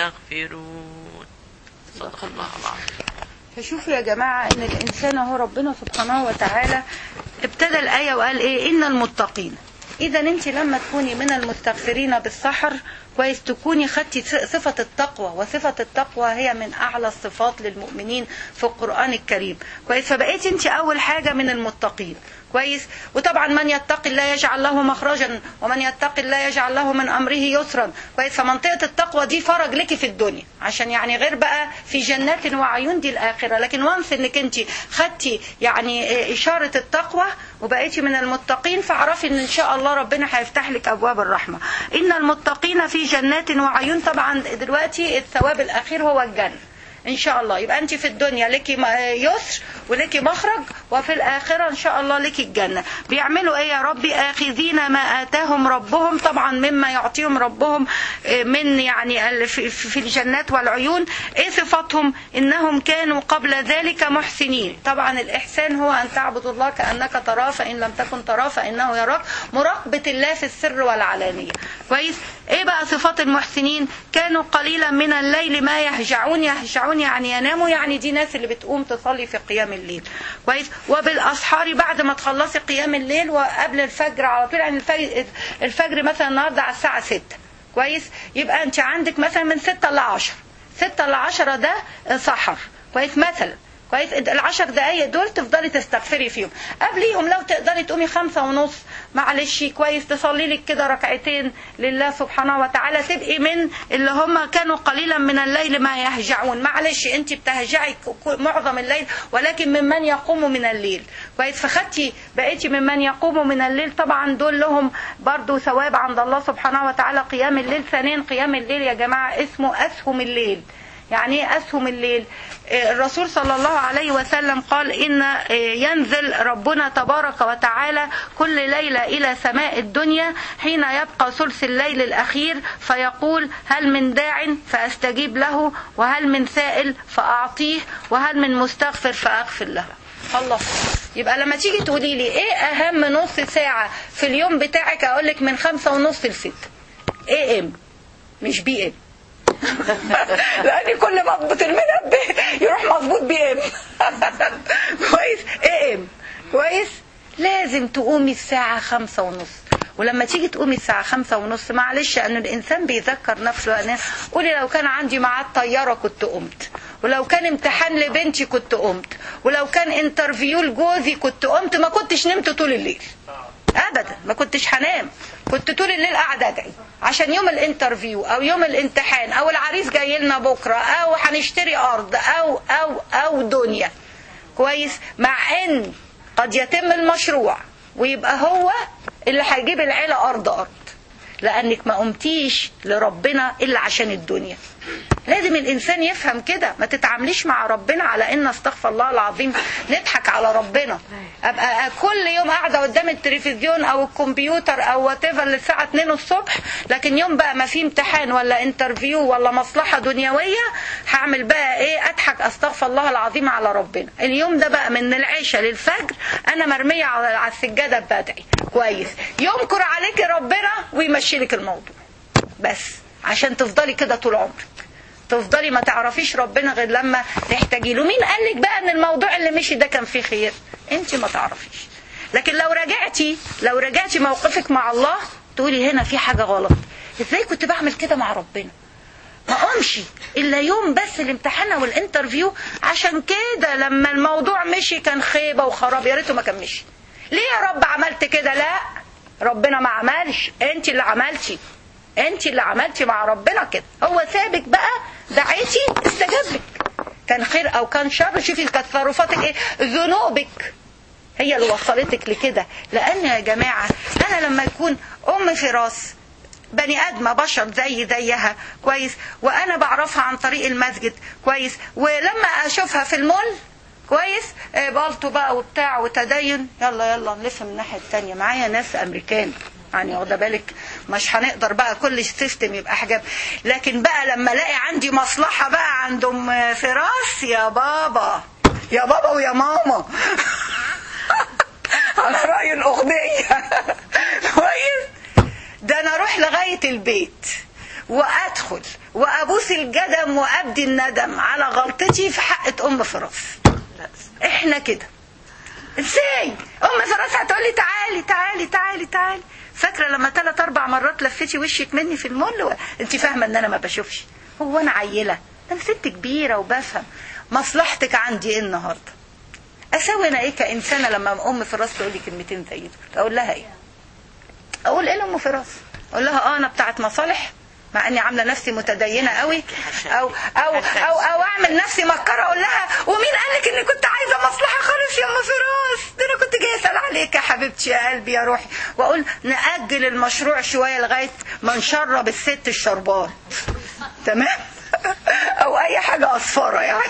يستغفرون صدق الله العظيم فشوفوا يا جماعة ان الانسان هو ربنا سبحانه وتعالى ابتدى الآية وقال ايه ان المتقين اذا انت لما تكوني من المستغفرين بالسحر كويس تكوني خدتي صفة التقوى وصفة التقوى هي من أعلى الصفات للمؤمنين في القرآن الكريم كويس فبقيتي أنت أول حاجة من المتقين كويس وطبعا من يتقي الله يجعل له مخرجا ومن يتقي الله يجعل له من امره يسرا كويس فمنطقه التقوى دي فرج لك في الدنيا عشان يعني غير بقى في جنات وعيون دي الاخره لكن وانس انك انت خدتي يعني اشاره التقوى وبقيتي من المتقين فاعرفي ان ان شاء الله ربنا هيفتح لك ابواب الرحمه ان المتقين في جنات وعيون طبعا دلوقتي الثواب الاخير هو الجنه ان شاء الله يبقى انت في الدنيا لك يسر ولك مخرج وفي الاخره ان شاء الله لك الجنه بيعملوا ايه يا ربي اخذين ما اتاهم ربهم طبعا مما يعطيهم ربهم من يعني في الجنات والعيون ايه صفاتهم انهم كانوا قبل ذلك محسنين طبعا الاحسان هو ان تعبد الله كانك تراه فان لم تكن تراه فانه يراك مراقبه الله في السر والعلانيه كويس ايه بقى صفات المحسنين كانوا قليلا من الليل ما يهجعون يهجعون يعني يناموا يعني دي ناس اللي بتقوم تصلي في قيام الليل كويس وبالاسحار بعد ما تخلصي قيام الليل وقبل الفجر على طول يعني الفجر, الفجر مثلا النهارده على الساعه 6 كويس يبقى انت عندك مثلا من 6 ل 10 6 ل 10 ده سحر كويس مثلا كويس العشر دقايق دول تفضلي تستغفري فيهم قبليهم لو تقدري تقومي خمسة ونص معلش كويس تصلي لك كده ركعتين لله سبحانه وتعالى تبقي من اللي هم كانوا قليلا من الليل ما يهجعون معلش انت بتهجعي معظم الليل ولكن ممن يقوم من الليل كويس فخدتي بقيتي ممن يقوم من الليل طبعا دول لهم برضو ثواب عند الله سبحانه وتعالى قيام الليل ثانيا قيام الليل يا جماعة اسمه أسهم الليل يعني ايه أسهم الليل الرسول صلى الله عليه وسلم قال إن ينزل ربنا تبارك وتعالى كل ليلة إلى سماء الدنيا حين يبقى ثلث الليل الأخير فيقول هل من داع فأستجيب له وهل من سائل فأعطيه وهل من مستغفر فأغفر له خلص يبقى لما تيجي تقولي لي ايه اهم نص ساعة في اليوم بتاعك اقول لك من خمسة ونص لست ايه ام مش بي ام لان كل ما اضبط المنبه يروح مظبوط بي ام كويس ايه ام كويس لازم تقومي الساعة خمسة ونص ولما تيجي تقومي الساعة خمسة ونص معلش أن الإنسان بيذكر نفسه أنا قولي لو كان عندي ميعاد طيارة كنت قمت ولو كان امتحان لبنتي كنت قمت ولو كان انترفيو لجوزي كنت قمت ما كنتش نمت طول الليل ابدا ما كنتش هنام كنت طول الليل قاعده ادعي عشان يوم الانترفيو او يوم الامتحان او العريس جاي لنا بكره او هنشتري ارض او او او دنيا كويس مع ان قد يتم المشروع ويبقى هو اللي هيجيب العيله ارض ارض لانك ما قمتيش لربنا الا عشان الدنيا لازم الانسان يفهم كده ما تتعامليش مع ربنا على ان استغفر الله العظيم نضحك على ربنا ابقى كل يوم قاعده قدام التلفزيون او الكمبيوتر او وات ايفر للساعه 2 الصبح لكن يوم بقى ما في امتحان ولا انترفيو ولا مصلحه دنيويه هعمل بقى ايه اضحك استغفر الله العظيم على ربنا اليوم ده بقى من العشاء للفجر انا مرميه على على السجاده بدعي كويس ينكر عليك ربنا ويمشي لك الموضوع بس عشان تفضلي كده طول عمرك تفضلي ما تعرفيش ربنا غير لما تحتاجي له مين قال لك بقى ان الموضوع اللي مشي ده كان فيه خير انت ما تعرفيش لكن لو راجعتي لو راجعتي موقفك مع الله تقولي هنا في حاجه غلط ازاي كنت بعمل كده مع ربنا ما قومش الا يوم بس الامتحان او الانترفيو عشان كده لما الموضوع مشي كان خيبه وخراب يا ريته ما كان مشي ليه يا رب عملت كده لا ربنا ما عملش انت اللي عملتي انت اللي عملتي مع ربنا كده هو سابك بقى دعيتي استجاب لك كان خير او كان شر شوفي كانت تصرفاتك ايه ذنوبك هي اللي وصلتك لكده لان يا جماعه انا لما يكون ام فراس بني ادمه بشر زي زيها كويس وانا بعرفها عن طريق المسجد كويس ولما اشوفها في المول كويس آه، بالطو بقى وبتاع وتدين يلا يلا نلف من الناحيه التانية معايا ناس امريكان يعني واخده بالك مش هنقدر بقى كل سيستم يبقى حجاب لكن بقى لما الاقي عندي مصلحه بقى عندهم فراس يا بابا يا بابا ويا ماما على راي الاغنيه كويس ده انا اروح لغايه البيت وادخل وابوس الجدم وابدي الندم على غلطتي في حق ام فراس لا احنا كده ازاي ام فراس هتقول لي تعالي تعالي تعالي تعالي فاكره لما ثلاث اربع مرات لفتي وشك مني في المول و... انت فاهمه ان انا ما بشوفش هو انا عيله انا ست كبيره وبفهم مصلحتك عندي ايه النهارده اسوي انا ايه كانسانه لما ام فراس تقول لي كلمتين زي دول اقول لها ايه اقول ايه لام فراس اقول لها اه انا بتاعت مصالح مع اني عامله نفسي متدينه قوي او او او او اعمل نفسي مكره اقول لها ومين قال لك اني كنت عايزه مصلحه خالص يا ام فراس ده انا كنت جايه اسال عليك يا حبيبتي يا قلبي يا روحي واقول ناجل المشروع شويه لغايه ما نشرب الست الشربات تمام او اي حاجه اصفره يعني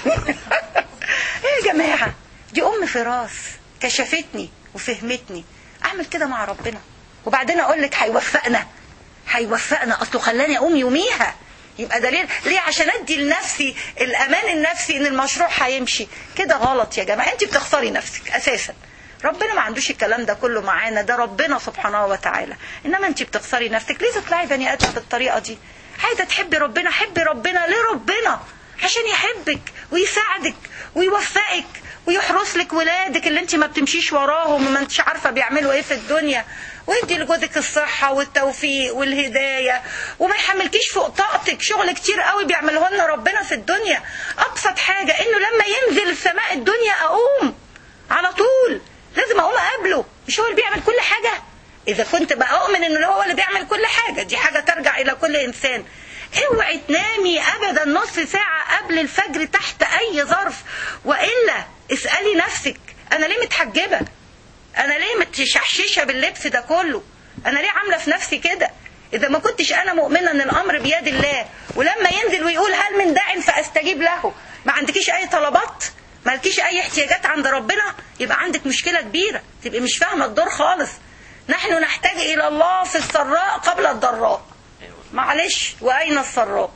ايه يا جماعه دي ام فراس كشفتني وفهمتني اعمل كده مع ربنا وبعدين اقول لك هيوفقنا هيوفقنا اصله خلاني اقوم يوميها يبقى دليل ليه عشان ادي لنفسي الامان النفسي ان المشروع هيمشي كده غلط يا جماعه انت بتخسري نفسك اساسا ربنا ما عندوش الكلام ده كله معانا ده ربنا سبحانه وتعالى انما انت بتخسري نفسك ليه تطلعي بني ادم بالطريقه دي عايزه تحبي ربنا حبي ربنا ليه ربنا عشان يحبك ويساعدك ويوفقك ويحرس لك ولادك اللي انت ما بتمشيش وراهم وما انتش عارفه بيعملوا ايه في الدنيا ويدي لجوزك الصحة والتوفيق والهداية وما يحملكيش فوق طاقتك شغل كتير قوي بيعمله لنا ربنا في الدنيا أبسط حاجة إنه لما ينزل السماء الدنيا أقوم على طول لازم أقوم أقابله مش هو اللي بيعمل كل حاجة إذا كنت بقى أؤمن إنه هو اللي بيعمل كل حاجة دي حاجة ترجع إلى كل إنسان اوعي تنامي ابدا نص ساعة قبل الفجر تحت اي ظرف والا اسألي نفسك انا ليه متحجبة انا ليه متشحششه باللبس ده كله انا ليه عامله في نفسي كده اذا ما كنتش انا مؤمنه ان الامر بيد الله ولما ينزل ويقول هل من داع فاستجيب له ما عندكيش اي طلبات مالكيش اي احتياجات عند ربنا يبقى عندك مشكله كبيره تبقي مش فاهمه الدور خالص نحن نحتاج الى الله في السراء قبل الضراء معلش واين السراء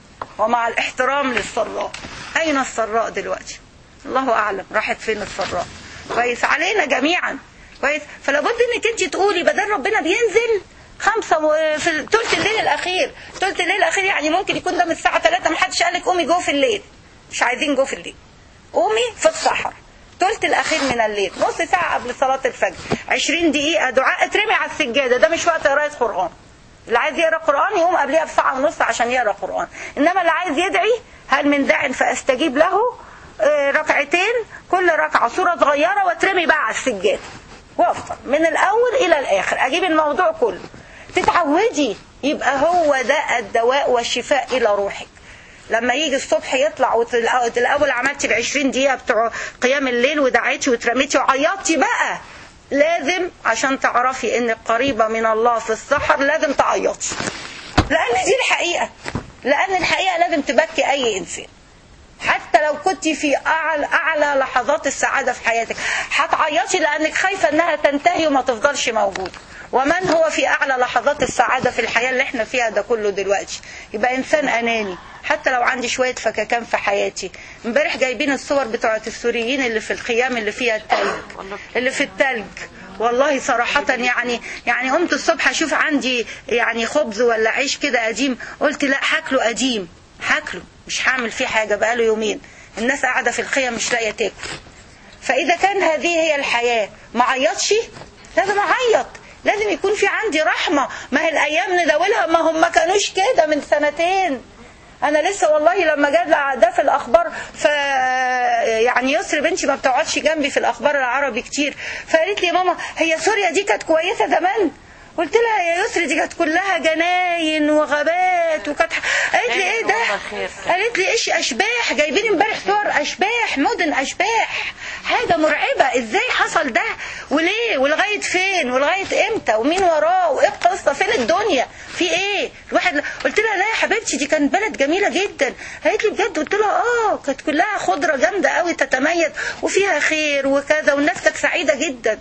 ومع الاحترام للسراء اين السراء دلوقتي الله اعلم راحت فين السراء كويس علينا جميعا كويس فلا بد انك انت تقولي بدل ربنا بينزل خمسة و... في ثلث الليل الأخير ثلث الليل الأخير يعني ممكن يكون ده من الساعة 3 ما حدش قال لك قومي جوه في الليل مش عايزين جوه في الليل قومي في السحر ثلث الأخير من الليل نص ساعة قبل صلاة الفجر 20 دقيقة دعاء اترمي على السجادة ده مش وقت قراية قرآن اللي عايز يقرا قرآن يقوم قبلها بساعة ونص عشان يقرا قرآن إنما اللي عايز يدعي هل من داع فأستجيب له آه، ركعتين كل ركعة صورة صغيرة واترمي بقى على السجادة وافطر من الاول الى الاخر اجيب الموضوع كله تتعودي يبقى هو ده الدواء والشفاء الى روحك لما يجي الصبح يطلع الاول عملتي ال 20 دقيقه بتوع قيام الليل ودعيتي واترميتي وعيطتي بقى لازم عشان تعرفي انك قريبه من الله في السحر لازم تعيطي لان دي الحقيقه لان الحقيقه لازم تبكي اي انسان حتى لو كنت في اعلى اعلى لحظات السعاده في حياتك هتعيطي لانك خايفه انها تنتهي وما تفضلش موجوده ومن هو في اعلى لحظات السعاده في الحياه اللي احنا فيها ده كله دلوقتي يبقى انسان اناني حتى لو عندي شويه فككان في حياتي امبارح جايبين الصور بتوعت السوريين اللي في الخيام اللي فيها التلج اللي في التلج والله صراحة يعني يعني قمت الصبح اشوف عندي يعني خبز ولا عيش كده قديم قلت لا هاكله قديم هاكله مش هعمل فيه حاجة بقاله يومين الناس قاعدة في الخيم مش لاقية تاكل فإذا كان هذه هي الحياة ما عيطش لازم أعيط لازم يكون في عندي رحمة ما هي الأيام نداولها ما هم ما كانوش كده من سنتين انا لسه والله لما جاب ده في الاخبار ف يعني يسر بنتي ما بتقعدش جنبي في الاخبار العربي كتير فقالت لي ماما هي سوريا دي كانت كويسه زمان قلت لها يا يسر دي كانت كلها جناين وغابات وكانت قالت لي ايه ده قالت لي ايش اشباح جايبين امبارح صور اشباح مدن اشباح حاجه مرعبه ازاي حصل ده وليه ولغايه فين ولغايه امتى ومين وراه وايه القصه فين الدنيا في ايه الواحد قلت لها لا يا حبيبتي دي كانت بلد جميله جدا قالت لي بجد قلت لها اه كانت كلها خضره جامده قوي تتميز وفيها خير وكذا والناس كانت سعيده جدا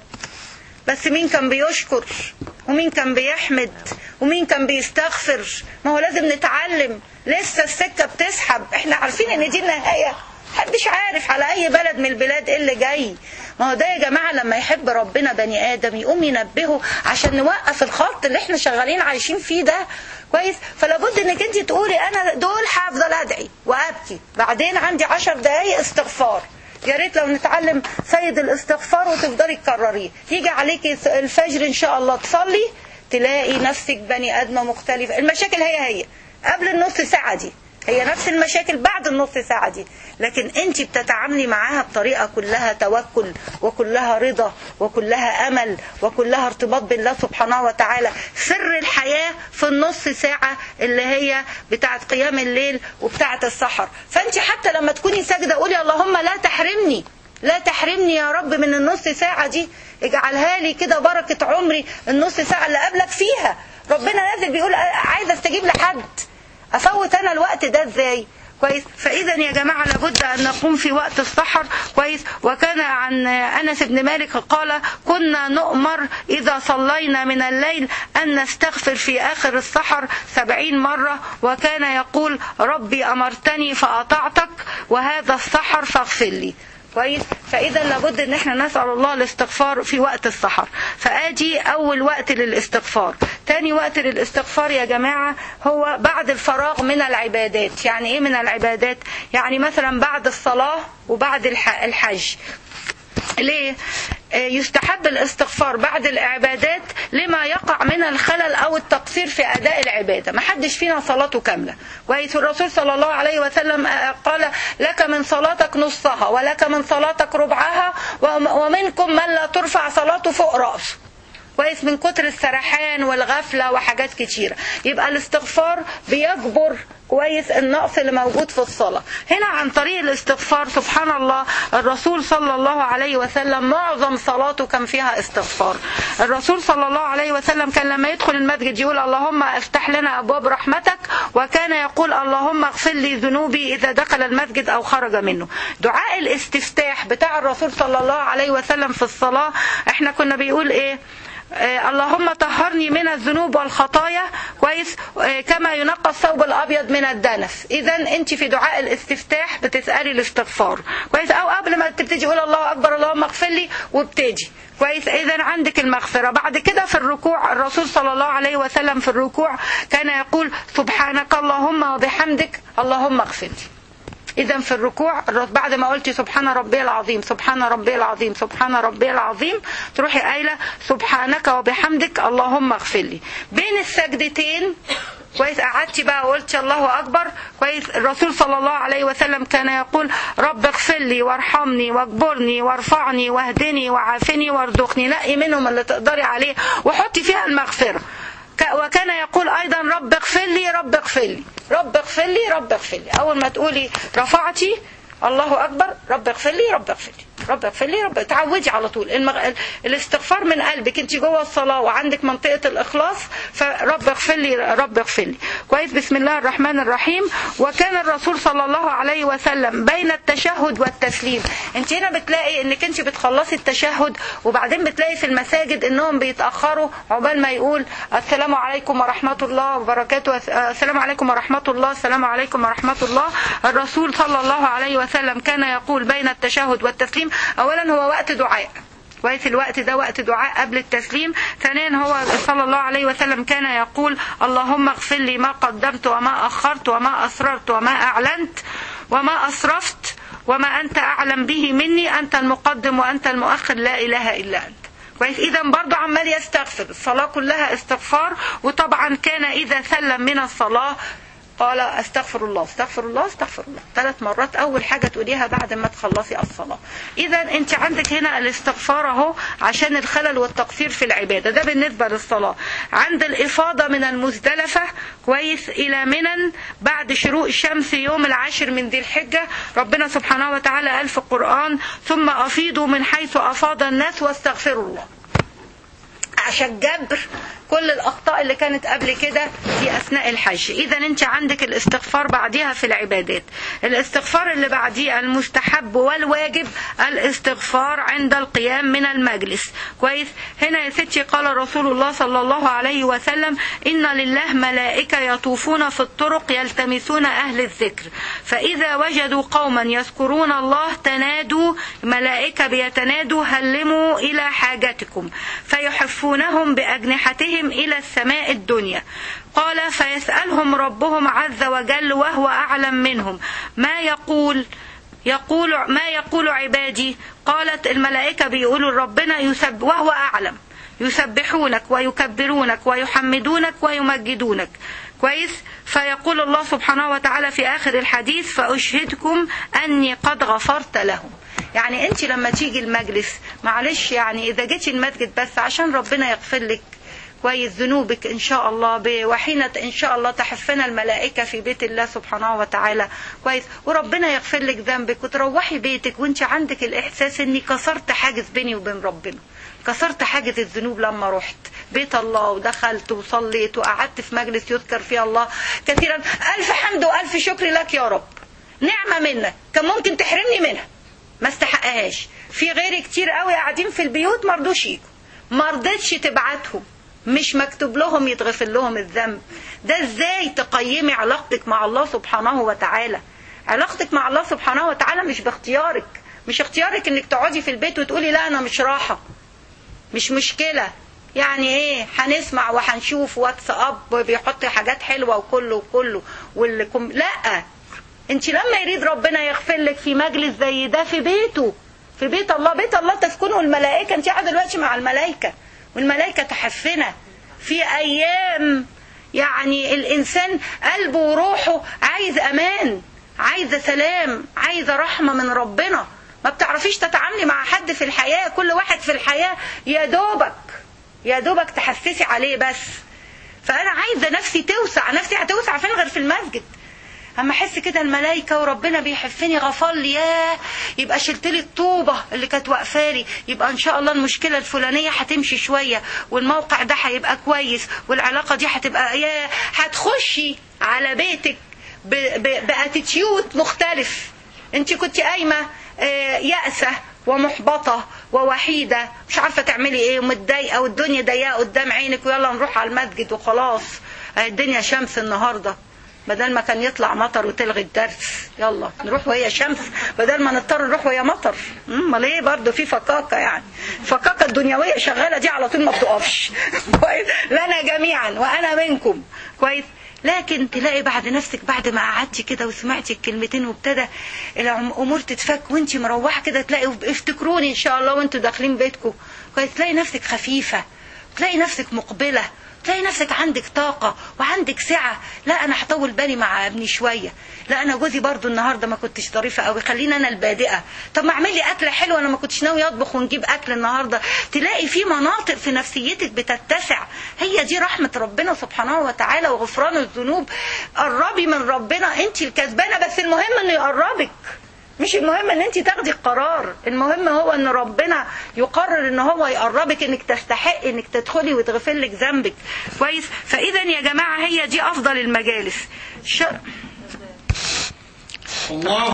بس مين كان بيشكر ومين كان بيحمد ومين كان بيستغفر ما هو لازم نتعلم لسه السكة بتسحب احنا عارفين ان دي النهاية محدش عارف على اي بلد من البلاد ايه اللي جاي ما هو ده يا جماعة لما يحب ربنا بني ادم يقوم ينبهه عشان نوقف الخط اللي احنا شغالين عايشين فيه ده كويس فلابد انك انت تقولي انا دول هفضل ادعي وابكي بعدين عندي عشر دقايق استغفار يا ريت لو نتعلم سيد الاستغفار وتفضلي تكرريه يجي عليكي الفجر ان شاء الله تصلي تلاقي نفسك بني ادمه مختلفه المشاكل هي هي قبل النص ساعه دي هي نفس المشاكل بعد النص ساعة دي لكن انت بتتعاملي معاها بطريقة كلها توكل وكلها رضا وكلها امل وكلها ارتباط بالله سبحانه وتعالى سر الحياة في النص ساعة اللي هي بتاعت قيام الليل وبتاعت السحر فانت حتى لما تكوني ساجدة قولي اللهم لا تحرمني لا تحرمني يا رب من النص ساعة دي اجعلها لي كده بركة عمري النص ساعة اللي قبلك فيها ربنا نازل بيقول عايز استجيب لحد افوت انا الوقت ده ازاي كويس فاذا يا جماعه لابد ان نقوم في وقت السحر كويس وكان عن انس بن مالك قال كنا نؤمر اذا صلينا من الليل ان نستغفر في اخر السحر سبعين مره وكان يقول ربي امرتني فاطعتك وهذا السحر فاغفر لي كويس فاذا لابد ان احنا نسال الله الاستغفار في وقت السحر فادي اول وقت للاستغفار تاني وقت للاستغفار يا جماعه هو بعد الفراغ من العبادات يعني ايه من العبادات يعني مثلا بعد الصلاه وبعد الحج ليه يستحب الاستغفار بعد العبادات لما يقع من الخلل او التقصير في اداء العباده ما حدش فينا صلاته كامله كويس الرسول صلى الله عليه وسلم قال لك من صلاتك نصها ولك من صلاتك ربعها ومنكم من لا ترفع صلاته فوق راسه كويس من كتر السرحان والغفلة وحاجات كتيرة يبقى الاستغفار بيجبر كويس النقص اللي موجود في الصلاة هنا عن طريق الاستغفار سبحان الله الرسول صلى الله عليه وسلم معظم صلاته كان فيها استغفار الرسول صلى الله عليه وسلم كان لما يدخل المسجد يقول اللهم افتح لنا أبواب رحمتك وكان يقول اللهم اغفر لي ذنوبي إذا دخل المسجد أو خرج منه دعاء الاستفتاح بتاع الرسول صلى الله عليه وسلم في الصلاة احنا كنا بيقول ايه اللهم طهرني من الذنوب والخطايا كويس كما ينقى الثوب الابيض من الدنس اذا انت في دعاء الاستفتاح بتسالي الاستغفار كويس او قبل ما تبتدي قول الله اكبر اللهم اغفر لي وابتدي كويس اذا عندك المغفره بعد كده في الركوع الرسول صلى الله عليه وسلم في الركوع كان يقول سبحانك اللهم وبحمدك اللهم اغفر لي إذا في الركوع بعد ما قلتي سبحان ربي العظيم سبحان ربي العظيم سبحان ربي العظيم تروحي قايلة سبحانك وبحمدك اللهم اغفر لي بين السجدتين كويس قعدتي بقى وقلتي الله اكبر كويس الرسول صلى الله عليه وسلم كان يقول رب اغفر لي وارحمني واجبرني وارفعني واهدني وعافني وارزقني نقي منهم اللي تقدري عليه وحطي فيها المغفره وكان يقول ايضا رب اغفر لي رب اغفر لي رب اغفر لي رب اغفر لي اول ما تقولي رفعتي الله اكبر رب اغفر لي رب اغفر لي رب اغفر لي رب تعودي على طول المغ... الاستغفار من قلبك انت جوه الصلاه وعندك منطقه الاخلاص فرب اغفر لي رب اغفر لي كويس بسم الله الرحمن الرحيم وكان الرسول صلى الله عليه وسلم بين التشهد والتسليم انت هنا بتلاقي انك انت بتخلصي التشهد وبعدين بتلاقي في المساجد انهم بيتاخروا عقبال ما يقول السلام عليكم ورحمه الله وبركاته السلام عليكم ورحمه الله السلام عليكم ورحمه الله الرسول صلى الله عليه وسلم كان يقول بين التشهد والتسليم اولا هو وقت دعاء كويس الوقت ده وقت دعاء قبل التسليم ثانيا هو صلى الله عليه وسلم كان يقول اللهم اغفر لي ما قدمت وما أخرت وما أسررت وما أعلنت وما أسرفت وما أنت أعلم به مني أنت المقدم وأنت المؤخر لا إله إلا أنت كويس اذا برضه عمال يستغفر الصلاه كلها استغفار وطبعا كان اذا سلم من الصلاه قال استغفر الله استغفر الله استغفر الله ثلاث مرات اول حاجه تقوليها بعد ما تخلصي الصلاه اذا انت عندك هنا الاستغفار اهو عشان الخلل والتقصير في العباده ده بالنسبه للصلاه عند الافاضه من المزدلفه كويس الى منى بعد شروق الشمس يوم العاشر من ذي الحجه ربنا سبحانه وتعالى قال في القران ثم افيضوا من حيث افاض الناس واستغفروا الله عشان جبر كل الاخطاء اللي كانت قبل كده في اثناء الحج اذا انت عندك الاستغفار بعديها في العبادات الاستغفار اللي بعديه المستحب والواجب الاستغفار عند القيام من المجلس كويس هنا يا ستي قال رسول الله صلى الله عليه وسلم ان لله ملائكه يطوفون في الطرق يلتمسون اهل الذكر فاذا وجدوا قوما يذكرون الله تنادوا ملائكه بيتنادوا هلموا الى حاجتكم فيحفونهم باجنحتهم بهم إلى السماء الدنيا قال فيسألهم ربهم عز وجل وهو أعلم منهم ما يقول يقول ما يقول عبادي قالت الملائكة بيقولوا ربنا يسب وهو أعلم يسبحونك ويكبرونك ويحمدونك ويمجدونك كويس فيقول الله سبحانه وتعالى في آخر الحديث فأشهدكم أني قد غفرت لهم يعني انت لما تيجي المجلس معلش يعني اذا جيتي المسجد بس عشان ربنا يغفر لك كويس ذنوبك ان شاء الله وحين ان شاء الله تحفنا الملائكه في بيت الله سبحانه وتعالى كويس وربنا يغفر لك ذنبك وتروحي بيتك وانت عندك الاحساس اني كسرت حاجز بيني وبين ربنا كسرت حاجز الذنوب لما رحت بيت الله ودخلت وصليت وقعدت في مجلس يذكر فيه الله كثيرا الف حمد والف شكر لك يا رب نعمه منك كان ممكن تحرمني منها ما استحقهاش في غيري كتير قوي قاعدين في البيوت ما رضوش يجوا ما رضتش تبعتهم مش مكتوب لهم يتغفر لهم الذنب ده ازاي تقيمي علاقتك مع الله سبحانه وتعالى علاقتك مع الله سبحانه وتعالى مش باختيارك مش اختيارك انك تقعدي في البيت وتقولي لا انا مش راحه مش مشكله يعني ايه هنسمع وهنشوف واتس اب بيحط حاجات حلوه وكله وكله والكم لا انت لما يريد ربنا يغفر لك في مجلس زي ده في بيته في بيت الله بيت الله تسكنه الملائكه انت قاعده دلوقتي مع الملائكه والملائكة تحفنا في أيام يعني الإنسان قلبه وروحه عايز أمان عايزة سلام عايزة رحمة من ربنا ما بتعرفيش تتعاملي مع حد في الحياة كل واحد في الحياة يا دوبك يا دوبك تحسسي عليه بس فأنا عايزة نفسي توسع نفسي هتوسع فين غير في المسجد اما احس كده الملائكه وربنا بيحفني غفر لي ياه يبقى شلت لي الطوبه اللي كانت واقفالي يبقى ان شاء الله المشكله الفلانيه هتمشي شويه والموقع ده هيبقى كويس والعلاقه دي هتبقى ياه هتخشي على بيتك باتيتيود مختلف انت كنت قايمه يأسه ومحبطة ووحيدة مش عارفة تعملي ايه ومتضايقة والدنيا ضيقة قدام عينك ويلا نروح على المسجد وخلاص الدنيا شمس النهارده بدل ما كان يطلع مطر وتلغي الدرس يلا نروح وهي شمس بدل ما نضطر نروح وهي مطر امال ايه برضه في فكاكه يعني الفكاكه الدنيويه شغاله دي على طول ما بتقفش كويس لنا جميعا وانا منكم كويس لكن تلاقي بعد نفسك بعد ما قعدتي كده وسمعتي الكلمتين وابتدى الامور تتفك وانت مروحه كده تلاقي افتكروني ان شاء الله وانتوا داخلين بيتكم كويس تلاقي نفسك خفيفه تلاقي نفسك مقبله تلاقي نفسك عندك طاقة وعندك سعة لا أنا هطول بالي مع ابني شوية لا أنا جوزي برضو النهاردة ما كنتش ظريفة قوي خلينا أنا البادئة طب ما اعمل لي أكلة حلوة أنا ما كنتش ناوي أطبخ ونجيب أكل النهاردة تلاقي في مناطق في نفسيتك بتتسع هي دي رحمة ربنا سبحانه وتعالى وغفران الذنوب قربي من ربنا أنت الكسبانة بس المهم إنه يقربك مش المهم ان انت تاخدي القرار المهم هو ان ربنا يقرر ان هو يقربك انك تستحق انك تدخلي وتغفر لك ذنبك كويس فاذا يا جماعه هي دي افضل المجالس ش... الله